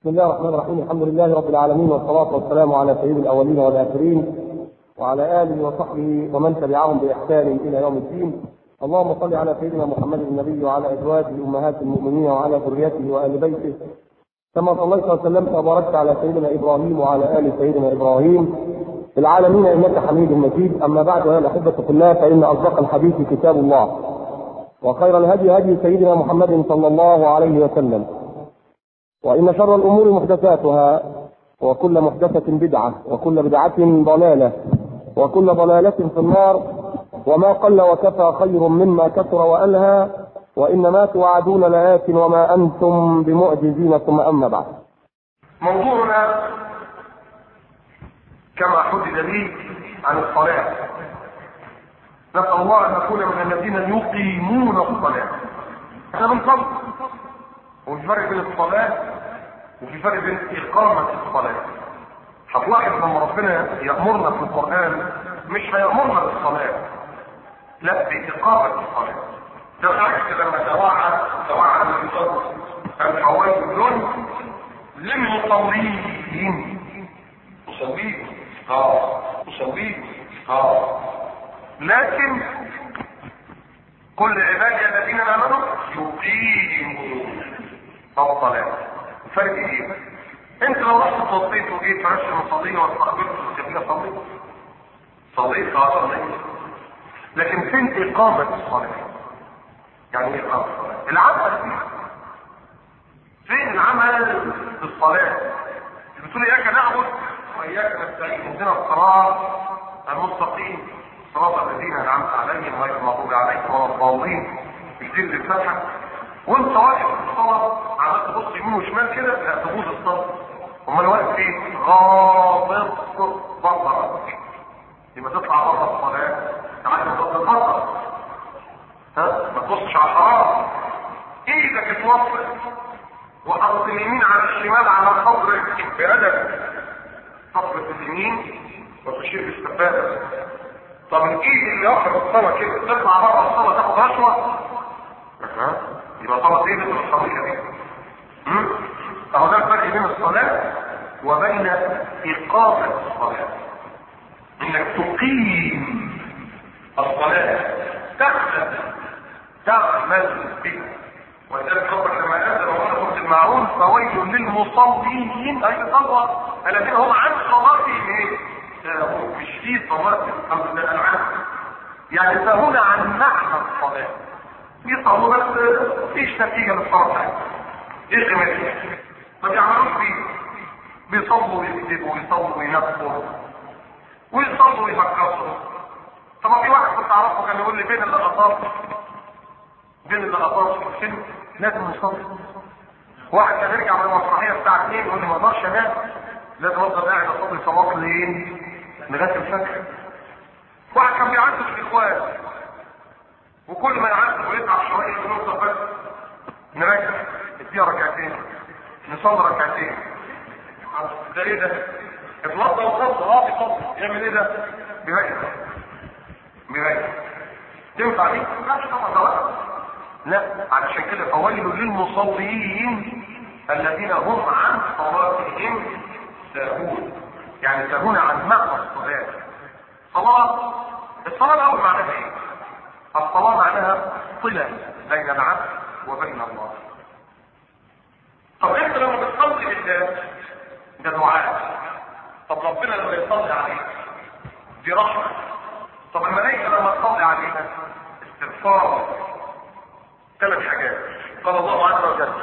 بسم الله الرحمن الرحيم الحمد لله رب العالمين والصلاة والسلام على سيد الأولين والآخرين وعلى آله وصحبه ومن تبعهم بإحسان إلى يوم الدين اللهم صل على سيدنا محمد النبي وعلى أزواجه أمهات المؤمنين وعلى ذريته وآل بيته كما صليت وسلمت وباركت على سيدنا إبراهيم وعلى آل سيدنا إبراهيم في العالمين إنك حميد مجيد أما بعد أيها الأحبة في الله فإن أصدق الحديث كتاب الله وخير الهدي هدي سيدنا محمد صلى الله عليه وسلم وإن شر الأمور محدثاتها وكل محدثة بدعة وكل بدعة ضلالة وكل ضلالة في النار وما قل وكفى خير مما كثر وألهى وإنما توعدون لآت وما أنتم بمعجزين ثم أما بعد موضوعنا كما حدد لي عن الصلاة نسأل الله أن نكون من الذين يقيمون الصلاة احنا بنصلي وفي فرق بين الصلاة وفي فرق بين إقامة الصلاة هتلاحظ لما ربنا يأمرنا في القرآن مش هيأمرنا بالصلاة لا بإقامة الصلاة ده عكس لما توعد توعد الفوائد للمصلين مصلين اه مصلين اه لكن كل عبادي الذين امنوا يقيمون الصلاه الفرق ايه انت لو رحت صليت وجيت فرشت المصليه واستقبلت القبله صليت صليت اه صليت لكن فين اقامه الصلاه يعني ايه اقامه الصلاه العمل فيها فين العمل في الصلاه بتقول اياك نعبد واياك نستعين اهدنا الصراط المستقيم صراط الذين انعمت عليهم غير المغضوب عليهم ولا الضالين الدين للفتحه وانت واقف في الصلاه عمال تبص يمين وشمال كده لا تبوظ الصلاه امال واقف ايه؟ غاضب بصرك يبقى تطلع بره الصلاه تعالى تبص البصر ها ما تبصش على الحرام ايدك اتوصل وحط اليمين على الشمال على صدرك بأدب صدرك اليمين وتشير بالسبابة طب الايد اللي واخد الصلاة كده تطلع بره الصلاة تاخد رشوة أه. يبقى صلاة ايه مثل الصلية دي اهو ده الفرق بين الصلاة وبين إقامة الصلاة انك تقيم الصلاة تخدم تعمل بها ولذلك ربك لما انزل وقال المعون فويل للمصلين اي صلوا الذين هم عن صلاتهم ايه؟ مش في صلاه الحمد لله العام يعني سهون عن معنى الصلاه يصلوا بس مفيش نتيجه للصلاه بتاعتهم ايه قيمتها؟ ما بيعملوش بيه بيصلوا ويكذبوا ويصلوا وينفوا ويصلوا ويفكروا طب في واحد كنت اعرفه كان يقول لي بين اللقطات بين اللقطات في الفيلم لازم نصلي واحد كان يرجع من المسرحيه الساعه 2 يقول لي ما اقدرش انام لازم افضل قاعد اصلي صلاه الليل لغايه الفجر واحد كان بيعذب الاخوان وكل ما يعذب ويتعب شويه يقول له بس نرجع اديها ركعتين نصلي ركعتين ده ايه ده؟ اتوضى وصلى اه بيصلي يعمل ايه ده؟ بيريح بيريح تنفع دي؟ لا طبعا لا علشان كده فويل للمصلين الذين هم عن صلاتهم ساهون يعني ساهون عن معنى الصلاة صلاة الصلاة الأول معناها ايه؟ الصلاة معناها صلة بين العبد وبين الله طب انت لما بتصلي بالله ده دعاء طب ربنا لما يصلي عليك دي رحمة طب الملائكة لما تصلي علينا استغفار ثلاث حاجات قال الله عز وجل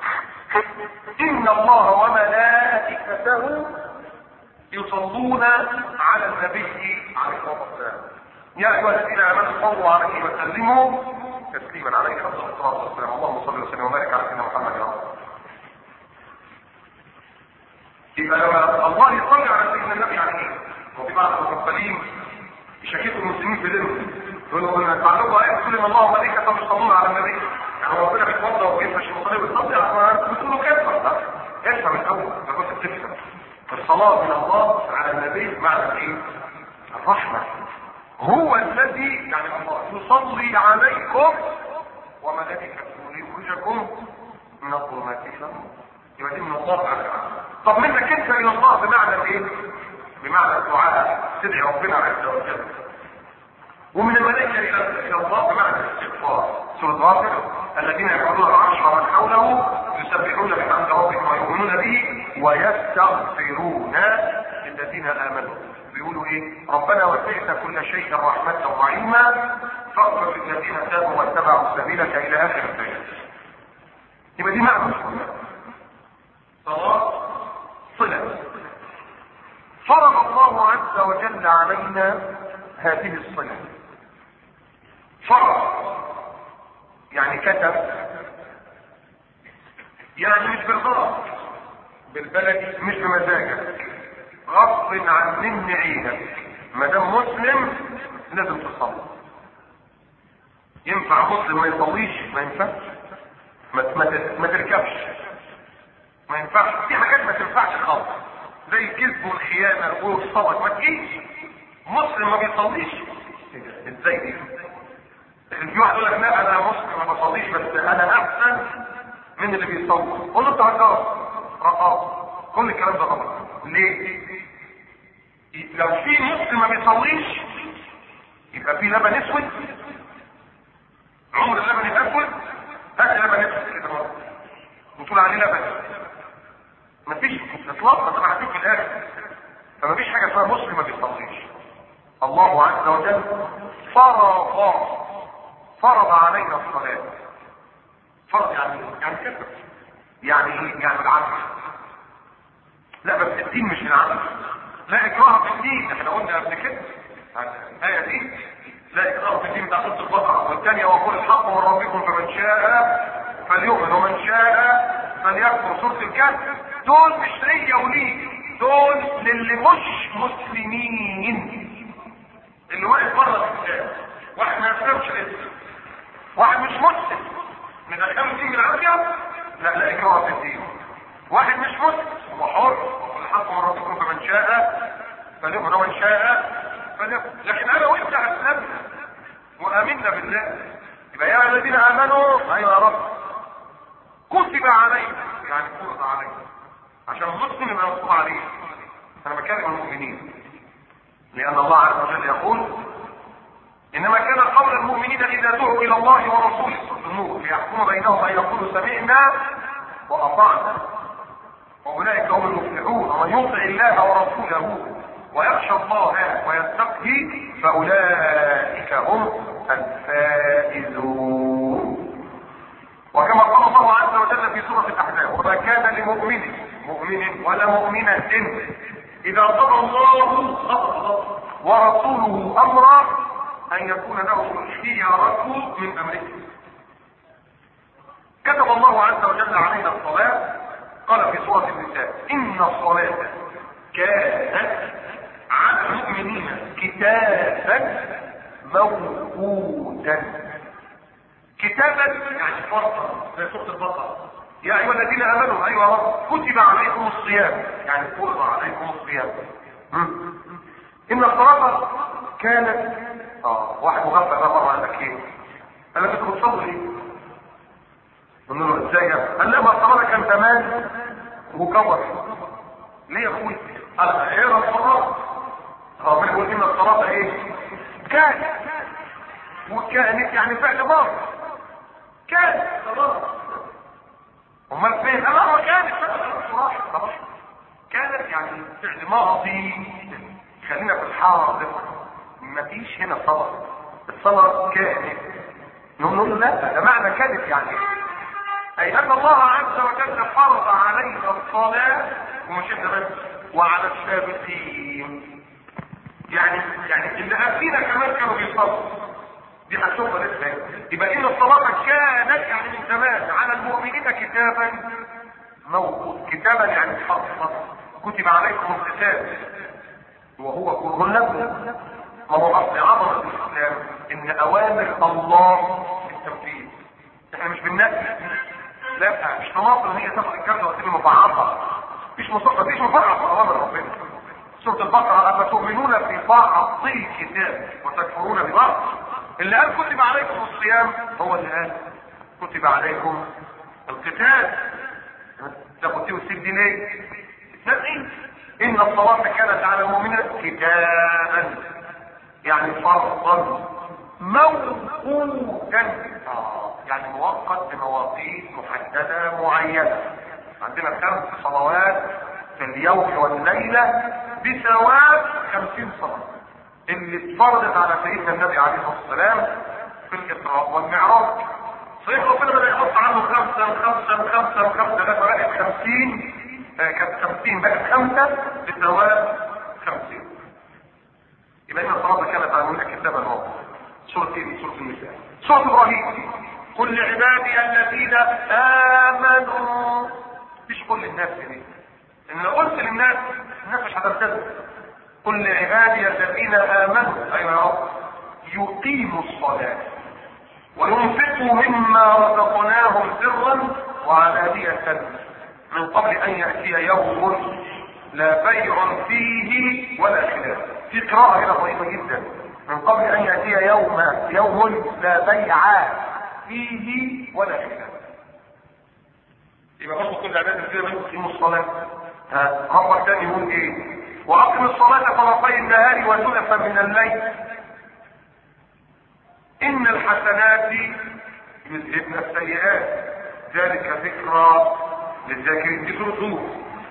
ان الله وملائكته يصلون على النبي عليه الصلاه والسلام يا ايها الذين امنوا صلوا عليه وسلموا تسليما عليه الصلاه والسلام اللهم صل وسلم وبارك على سيدنا محمد يا رب يبقى لما الله يصلي على سيدنا النبي عليه وفي بعض المفصلين يشككوا المسلمين في دينهم يقولوا تعلقوا ايه تقول ان الله وملائكته يصلون على النبي يعني ربنا بيتوضا ويفرش المصلي ويصلي بتقولوا كيف افهم الاول ما كنت بتفهم الصلاه من الله على النبي معنى ايه؟ الرحمه هو الذي يعني الله يصلي عليكم وملائكته ليخرجكم من الظلمات الى النور يبقى دي من الله تعالى طب منك انت الى الله بمعنى ايه بمعنى الدعاء تدعي ربنا عز وجل ومن الملائكة إلى الله بمعنى الاستغفار سورة غافر الذين يقولون العرش ومن حوله يسبحون بحمد ربهم ويؤمنون به ويستغفرون للذين آمنوا بيقولوا ايه ربنا وسعت كل شيء رحمة وعلما فاغفر للذين تابوا واتبعوا سبيلك الى اخر الايات يبقى دي معنى صلاة صلة فرض الله عز وجل علينا هذه الصلة فرض يعني كتب يعني مش بالغلط بالبلدي مش بمزاجك غصب عن من عينك ما دام مسلم لازم تصلي ينفع مسلم ما يصليش ما ينفعش ما, ما, ما تركبش ما ينفعش في حاجات ما تنفعش خالص زي الكذب والخيانه والصبر ما تجيش مسلم ما بيصليش ازاي دي في واحد يقول لك لا انا مسلم ما بصليش بس انا احسن من اللي بيصلي قول له انت رقاص رقاص كل الكلام ده غلط ليه لو في مسلم ما بيصليش يبقى في لبن اسود عمر اللبن يبقى اسود هات لبن اسود كده برضه وتقول عليه لبن مفيش اطلاقا انا هديك في الاخر فمفيش حاجه اسمها مسلم ما بيصليش الله عز وجل فرض فرض علينا الصلاه فرض يعني يعني كده يعني ايه يعني العدل لا بس الدين مش العدل لا اكراه في الدين احنا قلنا قبل كده الايه دي لا اكراه في الدين بتاع سوره البقره والثانيه وقول الحق من ربكم فمن شاء فليؤمن ومن شاء فليكفر سوره الكهف دول مش ليا وليك دول للي مش مسلمين اللي واقف بره الاسلام واحد ما يفهمش الاسلام واحد مش مسلم من احكام الدين بالعافيه لا لا اكراه في الدين واحد مش مسلم هو حر الحق من ربكم فمن شاء فليؤمن ومن شاء فليكفر لكن انا وانت اسلمنا وامنا بالله يبقى يا الذين امنوا ايوه يا رب كتب عليكم يعني فرض عليكم عشان المسلم يبقى مكتوب عليه انا بكلم المؤمنين لان الله عز وجل يقول انما كان قول المؤمنين اذا دعوا الى الله ورسوله النور ليحكم بينهم ان يقولوا سمعنا واطعنا واولئك هم المفلحون ومن يطع الله ورسوله ويخشى الله ويتقي فاولئك هم الفائزون وكما قال الله عز وجل في سوره الاحزاب وما كان لمؤمن مؤمن ولا مؤمنه اذا قضى الله ورسوله امرا ان يكون له الخيارة من امره كتب الله عز وجل علينا الصلاة قال في سورة النساء ان الصلاة كانت على المؤمنين كتابا موقوتا كتابا يعني فرضا زي سورة البقرة يا ايها الذين امنوا ايها رب كتب عليكم الصيام يعني فرض عليكم الصيام ان الصلاة كانت اه واحد مغفل بقى مره قال لك ايه؟ قال لك انت بتصلي قلنا له ازاي قال لا ما الصلاه كان زمان مكور ليه يا اخوي؟ قال اقرا الصلاه ربنا يقول ان الصلاه ايه؟ كانت وكانت يعني فعل ماضي كانت صلاه امال فين؟ قال لا كانت خلاص كانت يعني فعل ماضي خلينا في الحاضر مفيش هنا صلاة الصلاة كانت نقول له لا ده معنى كانت يعني اي ان الله عز وجل فرض علينا الصلاة ومش انت بس وعلى السابقين يعني يعني اللي قبلنا كمان كانوا بيصلوا دي هتشوفها لسه يبقى ان الصلاة كانت يعني من زمان على المؤمنين كتابا موجود كتابا يعني فرض كتب عليكم القتال وهو كره لكم ما هو اصل عظمه الاسلام ان اوامر الله بالتنفيذ احنا مش بالنفي لا مش تناقض ان هي تاخد الكلمه وتبقى مبعضه مش مصدق مفيش مفرع في اوامر ربنا سوره البقره اما تؤمنون ببعض الكتاب وتكفرون ببعض اللي قال كتب عليكم الصيام هو اللي قال كتب عليكم القتال تاخد دي وتسيب دي ليه؟ تنقي ان الصلاه كانت على المؤمنين كتابا يعني فرضا موقوتا آه، يعني مؤقت بمواقيت محدده معينه عندنا خمس صلوات في اليوم والليله بثواب خمسين صلاه اللي اتفرضت على سيدنا النبي عليه الصلاه والسلام في الاسراء والمعراج صحيح ربنا بدا يحط عنه خمسه وخمسه وخمسه وخمسه ده بقت خمسين آه، كانت خمسين بقت خمسه بثواب خمسين يبقى ان الصلاه كانت على الملك كتابا هو سوره ايه سوره النساء سوره ابراهيم كل عبادي الذين امنوا مش كل الناس يعني ان لو قلت للناس الناس مش هتلتزم كل عبادي الذين امنوا ايوه يا رب يقيموا الصلاه وينفقوا مما رزقناهم سرا وعلانية من قبل ان يأتي يوم لا بيع فيه ولا خلاف في قراءة هنا ضعيفة جدا من قبل ان يأتي يوم يوم لا بيع فيه ولا خلاف يبقى برضه كل عباد كده يقيموا الصلاة ها ربك تاني يقول ايه واقم الصلاة طرفي النهار وزلفا من الليل ان الحسنات يذهبن السيئات ذلك ذكرى للذاكرين دي سوره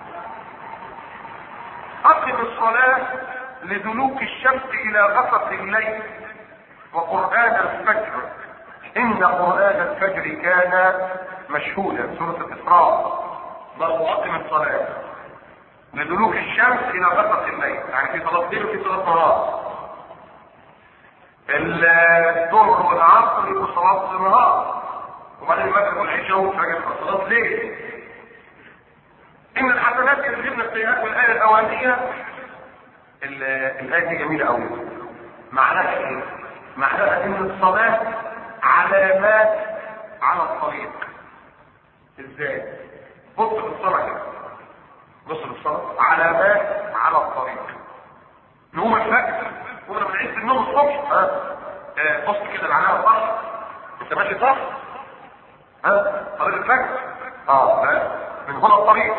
اقم الصلاه لدلوك الشمس الى غسق الليل وقران الفجر ان قران الفجر كان مشهودا سوره الاسراء برضه اقم الصلاه لدلوك الشمس الى غسق الليل يعني في صلاه ليل وفي صلاه نهار الظهر والعصر يبقوا صلاة النهار وبعدين المغرب والعشاء والفجر صلاة ليل إن الحسنات يذهبن السيئات والآية الأولانية الآية دي جميلة أوي معناها إيه؟ معناها إن الصلاة علامات على الطريق إزاي؟ بص في الصلاة كده بص في الصلاة علامات على الطريق نقوم الفجر وانا بنعيد النوم الصبح ها آه، بص كده العلامه صح انت ماشي صح ها طريق الفجر اه ها من هنا الطريق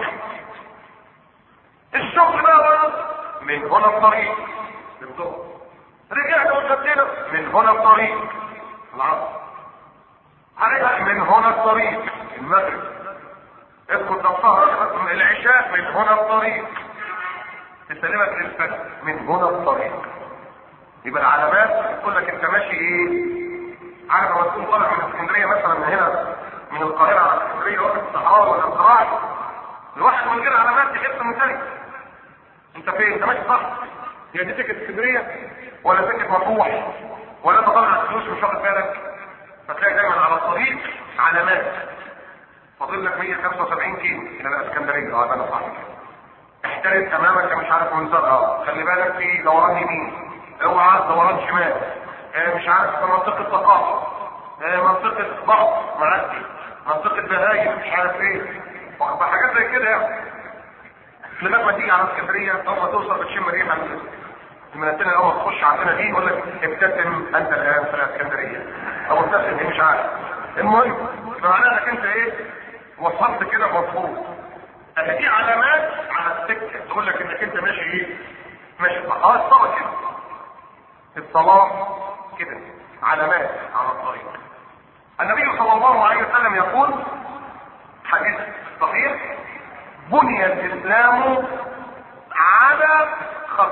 الشغل بقى بقى من هنا الطريق بالظبط رجعت وشدينا من هنا الطريق العصر هرجع من هنا الطريق المغرب ادخل دفتر العشاء من هنا الطريق تسلمك للفجر من هنا الطريق يبقى العلامات تقول لك انت ماشي ايه عارف لما تكون طالع من اسكندريه مثلا من هنا من القاهره على اسكندريه وقت الصحراء ولا الزراعي الواحد من غير علامات يحس انه تاني انت فين انت ماشي صح هي دي سكه اسكندريه ولا سكه مطروح ولا انت طالع على الفلوس مش واخد بالك فتلاقي دايما على الطريق علامات فاضل لك 175 كيلو الى الاسكندريه اه انا صح كده احترس امامك مش عارف منظر اه خلي بالك في دوران يمين اوعى دوران شمال اه مش عارف في منطقه ثقافه اه منطقه ضغط معدي منطقه بهايم مش عارف ايه حاجات زي كده يعني لغايه ما تيجي على اسكندريه اول ما توصل بتشم ريحه المنتنه اول ما تخش عندنا دي يقول لك ابتسم انت الان في الاسكندريه او ابتسم دي مش عارف المهم يبقى معناها انك انت ايه وصلت كده مفروض دي علامات على السكه تقول لك انك انت ماشي ايه ماشي اه الصلاه كده الصلاه كده علامات على الطريق النبي صلى الله عليه وسلم يقول حديث صحيح بني الاسلام على خمس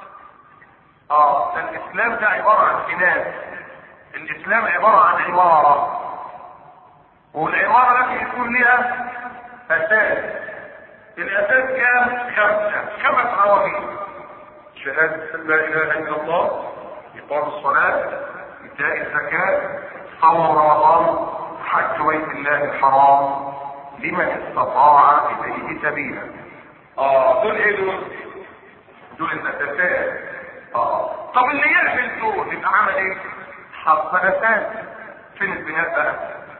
اه ده الاسلام ده عباره عن بناء الاسلام عباره عن عماره والعماره التي يكون لها اساس الاساس كام خمسه خمس عوامل شهاده لا اله الا الله اقام الصلاه ايتاء الزكاه صوم رمضان حج بيت الله الحرام لمن استطاع اليه سبيلا اه دول ايه دول دول الاساسات اه طب اللي يعمل دول يبقى عمل ايه حط اساس فين البناء بقى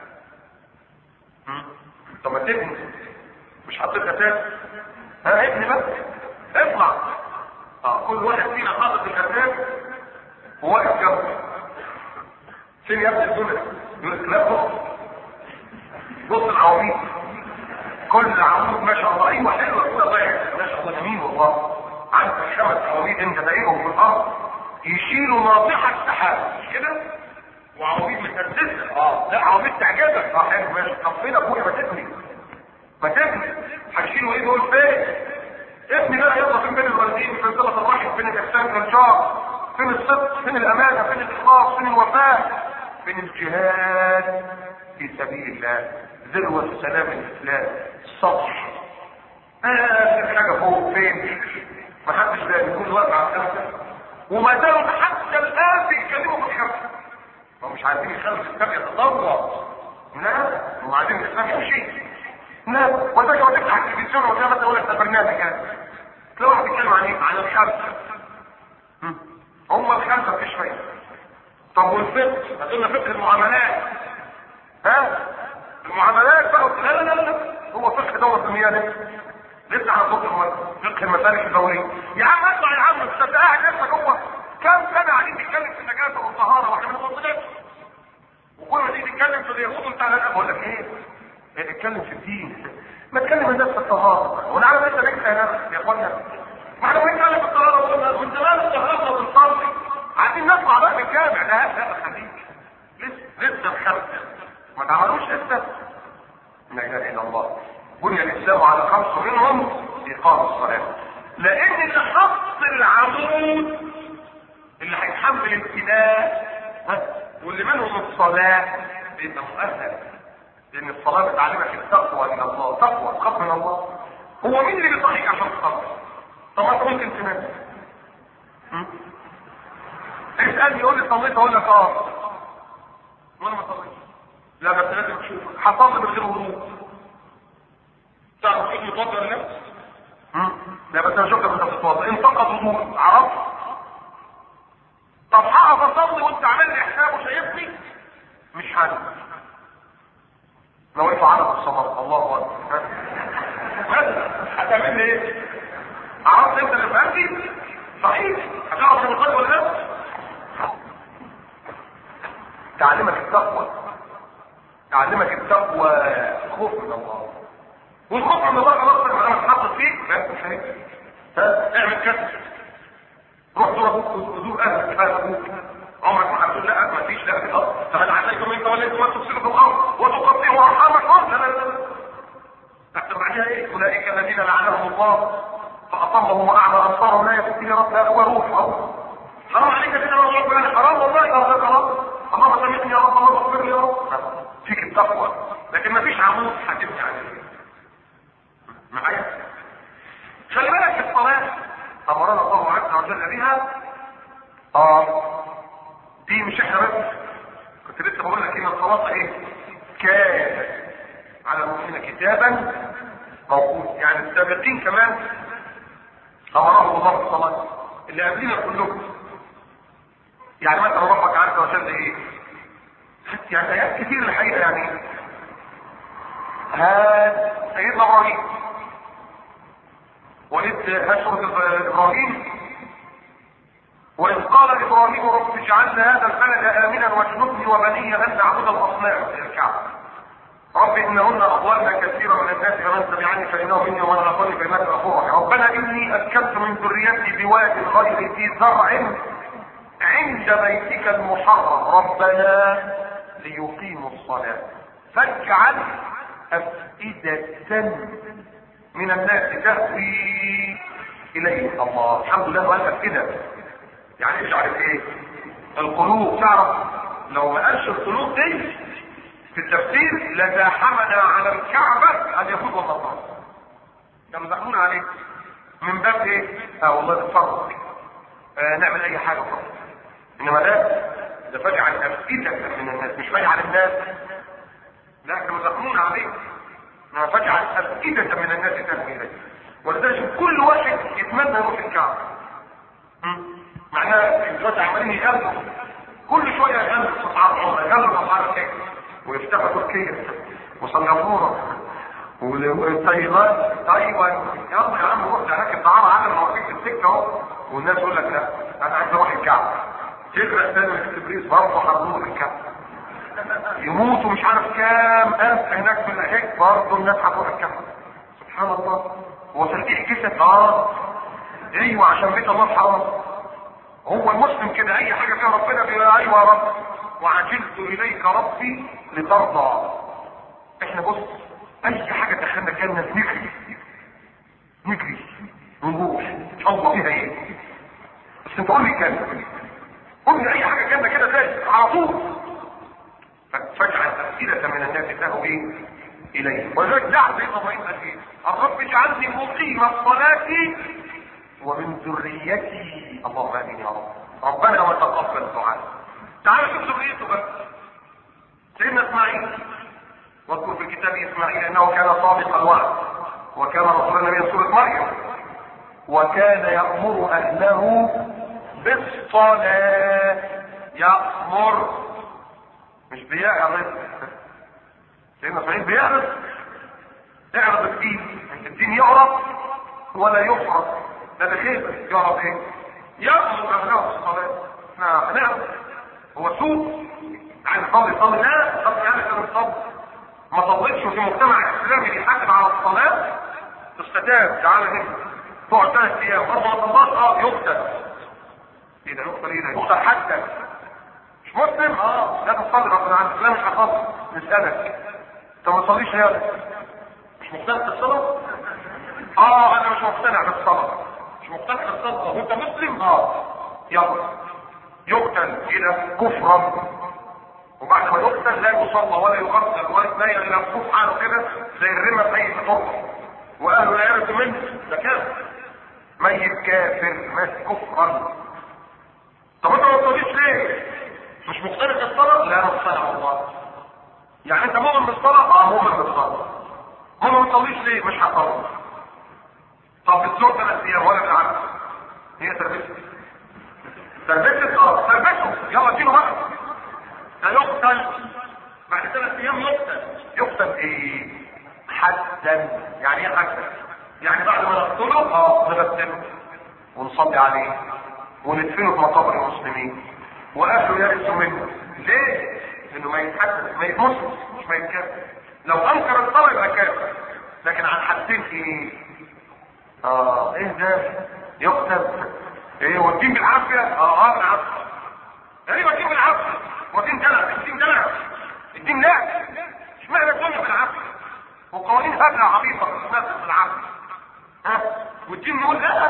طب ما تبني مش حطيت اساس ها ابني بس اطلع اه كل واحد فينا حاطط الاساس وواقف جنبه فين يا ابني الدنيا يقول لك لا بص بص العواميد كل عمود ما شاء الله ايوه حلوه كده ضيعت ما شاء الله جميل والله عندك خمس عواميد انت دايرهم في الارض يشيلوا ناطحه سحاب مش كده؟ وعواميد متسلسله اه لا عواميد تعجبك اه حلو ماشي طب فين ابويا ما تبني ما تبني هتشيلوا ايه دول فين؟ ابني بقى يلا فين بين الوالدين فين صله الرحم فين الاحسان فين الجار فين الصدق فين الامانه فين الاخلاص فين الوفاء فين الجهاد في سبيل الله ذروه سلام الاسلام السطح اخر حاجه فوق فين ما حدش لاقي كل واقف على الخمسه وما زالوا حتى الان بيتكلموا في الخمسه هم مش عايزين يخلوا الاسلام يتطور لا هم عايزين الاسلام يمشي لا وده لو تفتح التلفزيون وده مثلا يقول لك ده برنامج يعني تلاقي واحد بيتكلم عن ايه؟ عن الخمسه هم الخمسه مفيش فايده طب والفقه هتقولنا فقه المعاملات ها المعاملات بقى لا لا لا لا هو فقه دولة المياه لسه على فقه فقه المسالك الدولية يا عم اطلع يا عم انت قاعد لسه جوه كم سنة قاعدين نتكلم في النجاسة والطهارة واحنا ما بنطلعش وكل ما تيجي تتكلم في اليهود وانت على بقول لك ايه؟ ايه اتكلم في الدين ما تكلم الناس في الطهارة ونعرف انت ليك يا يا اخوانا ما احنا بنتكلم في الطهارة وانت زمان الطهارة وبنصلي عايزين نطلع بقى من الجامع لا لا خليك لسه لسه الخمسه ما تعملوش لسه لا اله الا الله بني الاسلام على خمس منهم اقام الصلاه لان اللي حط العمود اللي هيتحمل ابتلاء واللي منهم الصلاه بيبقى مؤهل لان الصلاه بتعلمك التقوى الى الله تقوى الخوف من الله هو مين اللي بيصحيك عشان تصلي طب انت ممكن تنام اسألني يقول لي صليت اقول لك اه وانا ما صليتش لا بس لازم تشوف حصل من غير وضوء تعرف كيف يتوضا ولا لا؟ لا بس انا شفتك انت بتتوضا انتقد وضوء عرفت؟ طب هقف اصلي وانت عامل لي حساب وشايفني؟ مش حاجه لو ينفع على الصلاه الله اكبر بس هتعمل لي ايه؟ عرفت انت اللي فهمتي؟ صحيح هتعرف القلب ولا لا؟ تعلمك التقوى تعلمك التقوى خوف من الله والخوف من الله خلاص لما انا اتحطت فيك بس مش هيك ها اعمل كده روح زور ابوك وزور اهلك اهل ابوك عمرك ما هتقول لا ما فيش لا اه فهل عليكم ان توليتم ان تفسدوا في الارض وتقطعوا ارحامكم لا لا لا تحت بعدها ايه اولئك الذين لعنهم الله فاطمهم واعمى ابصارهم لا يكون يا رب لا هو روح اهو حرام عليك كده يا رب يعني حرام والله يا رب حرام اللهم سامحني يا رب اللهم اغفر لي يا رب فيك التقوى لكن ما فيش عمود هتبني عليه معايا خلي بالك الصلاة أمرنا الله عز وجل بها اه دي مش احنا بس كنت لسه بقول لك ان الصلاة ايه كانت على المؤمنين كتابا موجود يعني السابقين كمان امرهم الله بالصلاة اللي قبلنا كلهم يعني مثلا ربك عز وجل ايه يعني ايات كتير الحقيقه يعني هذا سيدنا ابراهيم وإذ هشرة ابراهيم وإذ قال إبراهيم رب اجعلنا هذا البلد آمنا واجنبني وبني أن نعبد الأصنام الكعبة رب إنهن أضللن كثيرا من الناس فمن تبعني فإنه مني ومن عصاني فإنك غفور رحيم ربنا إني أسكنت من ذريتي بواد غير ذي زرع عند بيتك المحرم ربنا ليقيموا الصلاة فاجعل أفئدة من الناس تهوي إليه الله الحمد لله وقال أفئدة يعني اجعل ايه القلوب تعرف لو ما قالش القلوب دي في التفسير لزاحمنا على الكعبة اليهود والنصارى كانوا زحمون عليه من باب ايه؟ اه والله نتفرج آه نعمل اي حاجة فقط انما ده ده فجعل افئدة من الناس مش فجعل الناس لا كانوا زحمون عليه انما فجعل افئدة من الناس تهوي اليه ولذلك كل واحد يتمنى يروح الكعبة معناها دلوقتي عمالين يغنوا كل شويه يغنوا استطعام عمره يغنوا اسعار الكيك ويفتحوا تركيا وسنغافوره وتايلاند تايوان يلا يا عم روح ده هناك الدعاره عامل موقف في السكه اهو والناس يقول لك لا انا عايز اروح الكعبه تغرق تاني الاكسبريس برضه هنروح الكعبه يموتوا مش عارف كام الف هناك في الهيك برضه الناس هتروح الكعبه سبحان الله هو تلقيح جسد اه ايوه عشان بيت الله حرام هو المسلم كده اي حاجه فيها ربنا بيقول ايوه يا رب وعجلت اليك ربي لترضى احنا بص اي حاجه دخلنا الجنه نجري نجري ونروح ان شاء الله فيها ايه بس انت قول لي الجنه قول لي اي حاجه جنه كده زي على طول فاجعل افئده من الناس تهوي ايه اليه ولذلك دع سيدنا ابراهيم قال ايه الرب اجعلني مقيم الصلاه ومن ذريتي اللهم امين يا رب ربنا وتقبل دعاء تعال شوف ذريته بقى سيدنا اسماعيل واذكر في الكتاب اسماعيل انه كان صادق الوعد وكان رسول النبي من سوره مريم وكان يامر اهله بالصلاه يامر مش بيعرض سيدنا اسماعيل بيعرض اعرض الدين الدين يعرض ولا يفرض ده ده خير يعرض ايه يامر اهله بالصلاه احنا هنعرض هو سوء عايز يصلي يصلي لا طب يعني كان الصبر ما صليتش في مجتمع اسلامي بيحاسب على الصلاه تستتاب تعالى هنا تقعد ثلاث ايام برضه ما صلىش اه يقتل ايه ده يقتل ايه ده يقتل حتى مش مسلم اه لا تصلي غصب عنك لا مش هصلي نسالك انت ما تصليش يا مش مقتنع بالصلاه اه انا مش مقتنع بالصلاه مش مقتنع بالصلاه وانت مسلم اه يلا يقتل الى كفرا وبعد ما يقتل لا يصلى ولا يغسل ولا يتنيل الى الكوف حاله كده زي الرمى في اي حر واهله لا يرث منه ده كافر ميت كافر مات كفرا طب انت ما تصليش ليه؟ مش مقتنع بالصلاه؟ لا مقتنع والله يعني انت مؤمن بالصلاه؟ اه مؤمن بالصلاه هو ما تصليش ليه؟ مش هتصلي طب بتزور ثلاث ايام ولا بالعكس هي تربيتك تربيتك اه تربيته يلا اديله بقى ده يقتل بعد ثلاث ايام يقتل يقتل ايه حدا يعني ايه حدا يعني بعد ما نقتله اه نغسله ونصلي عليه وندفنه في مقابر المسلمين واهله يرثوا منه ليه لانه ما يتحدث ما يتمسك مش ما يتكلم لو انكر الصلاه يبقى كافر لكن عن حدين ايه اه ايه ده يقتل ايه والدين بالعافيه اه اه بالعافيه يعني والدين بالعافيه والدين دلع الدين دلع الدين لا اشمعنى الدنيا بالعافيه وقوانين هبله عبيطه الناس بالعافيه ها والدين يقول لا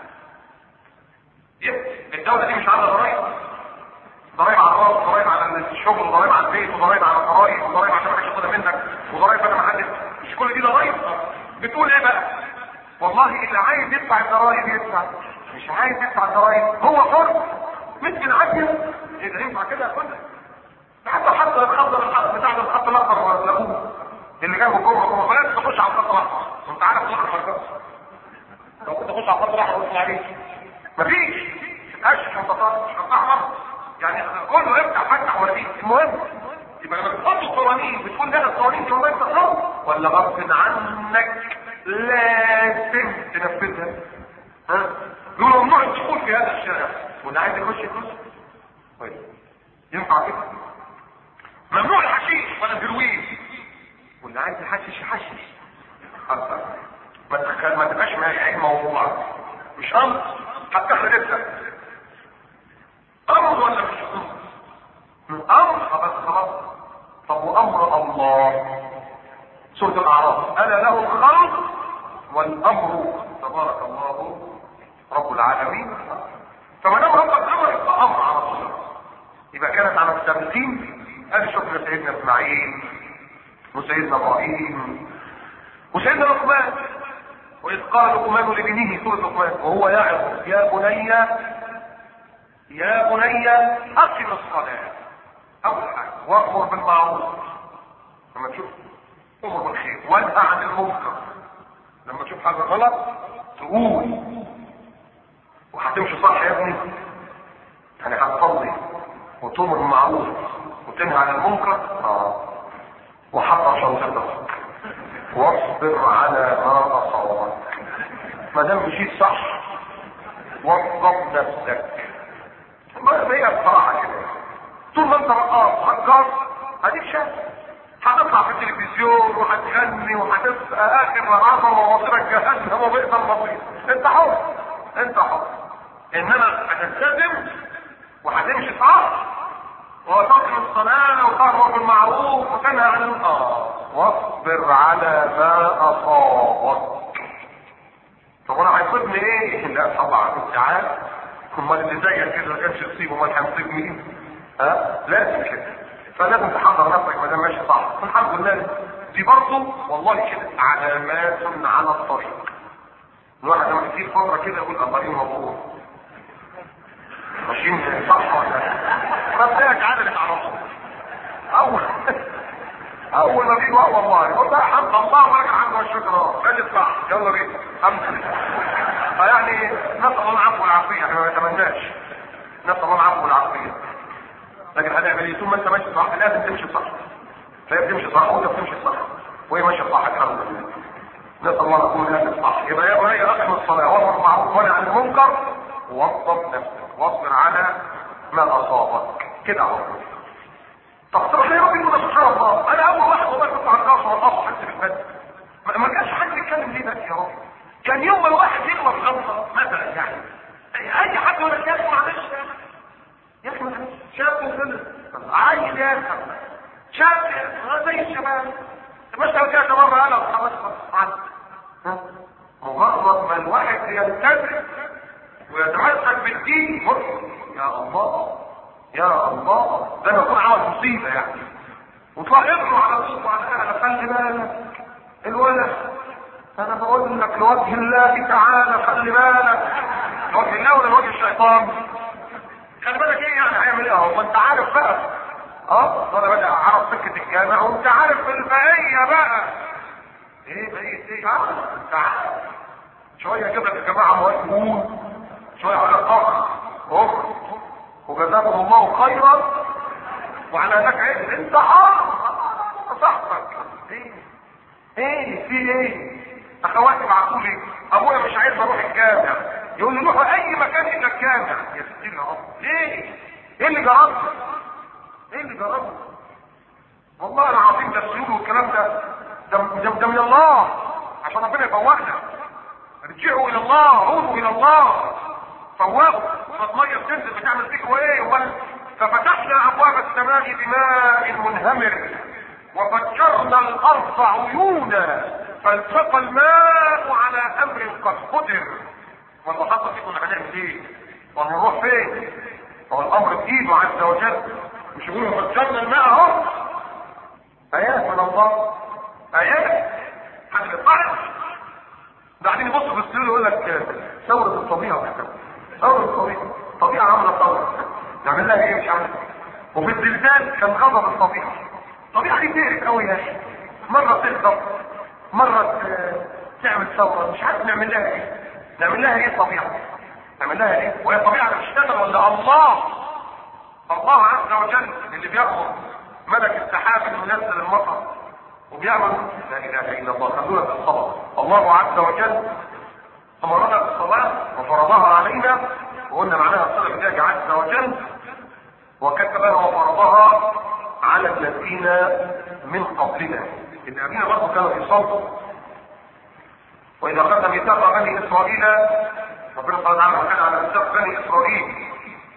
الدوله دي مش عامله ضرايب ضرايب على الراس ضرايب على الشغل ضرايب على البيت وضرايب على الضرايب وضرايب عشان ما حدش ياخدها منك وضرايب بدل ما حد مش كل دي ضرايب بتقول ايه بقى والله اللي عايز يدفع الضرايب يدفع مش عايز يدفع الضرايب هو حر مش بنعجز ايه ده ينفع كده يا كنا حتى حتى الخط الخط بتاع الخط الاخضر ولا اللي جنبه جوه هو بلاش تخش على الخط الاحمر وانت عارف الاحمر ده لو كنت تخش على الخط الاحمر وتطلع عليه مفيش تتقش مش خط احمر يعني كله يفتح فتح ولا المهم يبقى لما بتحط القوانين بتكون ده القوانين دي والله بتحصل ولا غصب عنك لازم تنفذها ها يقولوا ممنوع الدخول في هذا الشارع واللي عايز يخش يخش طيب ينفع كده ممنوع الحشيش ولا الهيروين واللي عايز يحشش يحشش ما تخل... ما تبقاش معي موضوع مش امر حتى احنا امر ولا مش امر امر بس خلاص طب وامر الله سورة الاعراف الا له الخلق والامر تبارك الله رب العالمين فما دام ربك امر يبقى امر على طول يبقى كانت على السابقين ادي شكر سيدنا اسماعيل وسيدنا ابراهيم وسيدنا لقمان واذ قال لقمان لابنه سوره لقمان وهو يعظ يا بني يا بني اقم الصلاه اول حاجه وامر بالمعروف لما تشوف امر بالخير وانهى عن المنكر لما تشوف حاجه غلط تقول وهتمشي صح يا ابني يعني هتصلي وتؤمر بالمعروف وتنهى عن المنكر اه وحط شنطتك واصبر على ما اصابك ما دام مشيت صح وظف نفسك ما هي بصراحه كده طول ما انت رقاص هجار اديك شايف هتطلع في التلفزيون وهتغني وهتبقى اخر عظمه ومصيرك جهنم وبئس المصير انت حر انت حر انما هتلتزم وهتمشي صح وتقم الصلاة وتأمر بالمعروف وتنهى عن الآه واصبر على ما أصابك طب انا هيصيبني ايه؟ لا طبعا انت عارف امال اللي زيك كده ما كانش يصيبه امال هيصيب مين؟ ها؟ لازم كده فلازم تحضر نفسك ما دام ماشي صح الحمد لله دي برضه والله كده علامات على الطريق الواحد لما كتير فتره كده يقول الطريق مبروك ماشيين صح ولا ربنا عدلت على طول اول اول ما بيجوا والله يقول ده حمد الله ولك الحمد والشكر ماشي صح يلا بينا الحمد لله فيعني نسال الله العفو والعافيه احنا ما نتمناش نسال الله العفو والعافيه لكن هنعمل ايه طول ما انت ماشي صح لازم تمشي صح فهي بتمشي صح وانت بتمشي صح وهي ماشيه صح الحمد لله نسال الله نكون ناس صح يبقى يا بني اقم الصلاه وامر بالمعروف ونهى عن المنكر واصبر نفسك واصبر على ما اصابك كده اهو طب تروح ليه ربي يقول سبحان الله انا اول واحد والله كنت على الراس والقص حتى في المد ما كانش حد يتكلم ليه بس يا رب كان يوم ما الواحد يغلط غلطه مثلا يعني اي حد ولا كان معلش يا اخي معلش شاب وفلس عايز يا اخي شاب زي الشباب بس لو كانت مره انا خلاص مجرد ما الواحد يلتزم ويتمسك بالدين مسلم يا الله يا الله ده انا اكون عمل مصيبه يعني وطلع يقروا على طول وعلى اهل خلي بالك الولد انا بقول لك لوجه الله تعالى خلي بالك لوجه الله ولا لوجه الشيطان خلي بالك ايه يعني هيعمل ايه اهو انت عارف بقى اه انا بدا اعرف سكه الجامع وانت عارف البقيه بقى ايه بقيه ايه اه انت عارف شويه كده الجماعه مهاجمون شويه على القهر اخر وجزاكم الله خيرا وعلى ذاك عيد انت حر صاحبك ايه ايه في ايه اخواتي بعتوا لي ابويا مش عايز اروح الجامع يقول لي روحوا اي مكان الا الجامع يا ستين يا رب ليه ايه اللي جربت ايه اللي جربت والله العظيم ده السيول والكلام ده ده, ده, ده من الله عشان ربنا يفوقنا ارجعوا الى الله عودوا الى الله فوقوا فالميه بتنزل بتعمل فيكوا ايه امال ففتحنا ابواب السماء بماء منهمر وفجرنا الارض عيونا فالتقى الماء على امر قد قدر والله حصل فيكم هنعمل ايه وهنروح فين هو الامر بايده عز وجل مش يقولوا فجرنا الماء اهو ايات من الله ايات حاجه الطرف بعدين يبص في السيول يقول لك ثوره الطبيعه ثوره الطبيعه الطبيعه عامله ثوره نعمل لها ايه مش عارف وفي الزلزال كان غضب الطبيعه الطبيعه دي تقرف قوي يا اخي مره تغضب مره تعمل ثوره مش عارف نعمل لها ايه نعمل لها ايه الطبيعه نعمل لها ايه وهي الطبيعه بتشتغل ولا الله الله عز وجل اللي بيأمر ملك السحاب انه ينزل المطر وبيعمل لا اله الا الله خلونا في الصلاه الله عز وجل امرنا بالصلاه وفرضها علينا وقلنا معناها الصلاه بالله عز وجل وكتبها وفرضها على الذين من قبلنا اللي قبلنا برضه كانوا يصلوا واذا اخذنا ميثاق بني اسرائيل ربنا سبحانه وتعالى كان على ميثاق بني اسرائيل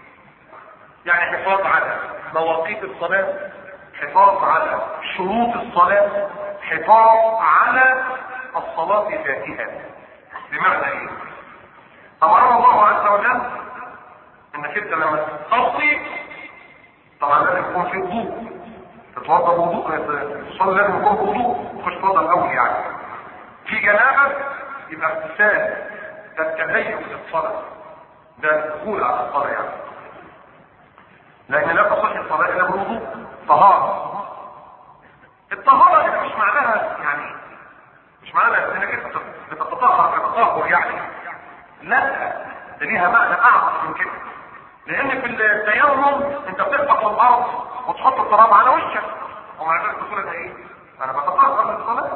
يعني حفاظ على مواقيت الصلاه حفاظ على شروط الصلاه حفاظ على الصلاه ذاتها بمعنى ايه امرنا الله عز وجل انك انت لما تصلي طبعا لازم يكون في وضوء تتوضا بوضوء تصلي لازم يكون بوضوء تخش توضا الاول يعني في جنابه يبقى اغتسال ده التهيؤ للصلاه ده الدخول على الصلاه يعني لان لا تصح الصلاه الا بالوضوء طهاره الطهاره هنا مش معناها يعني مش معناها انك انت بتتطهر كتطهر يعني لا ده ليها معنى اعمق من كده لان في التيمم انت بتخبط الارض وتحط التراب على وشك ومع ذلك تقول ده ايه انا بتطهر للصلاه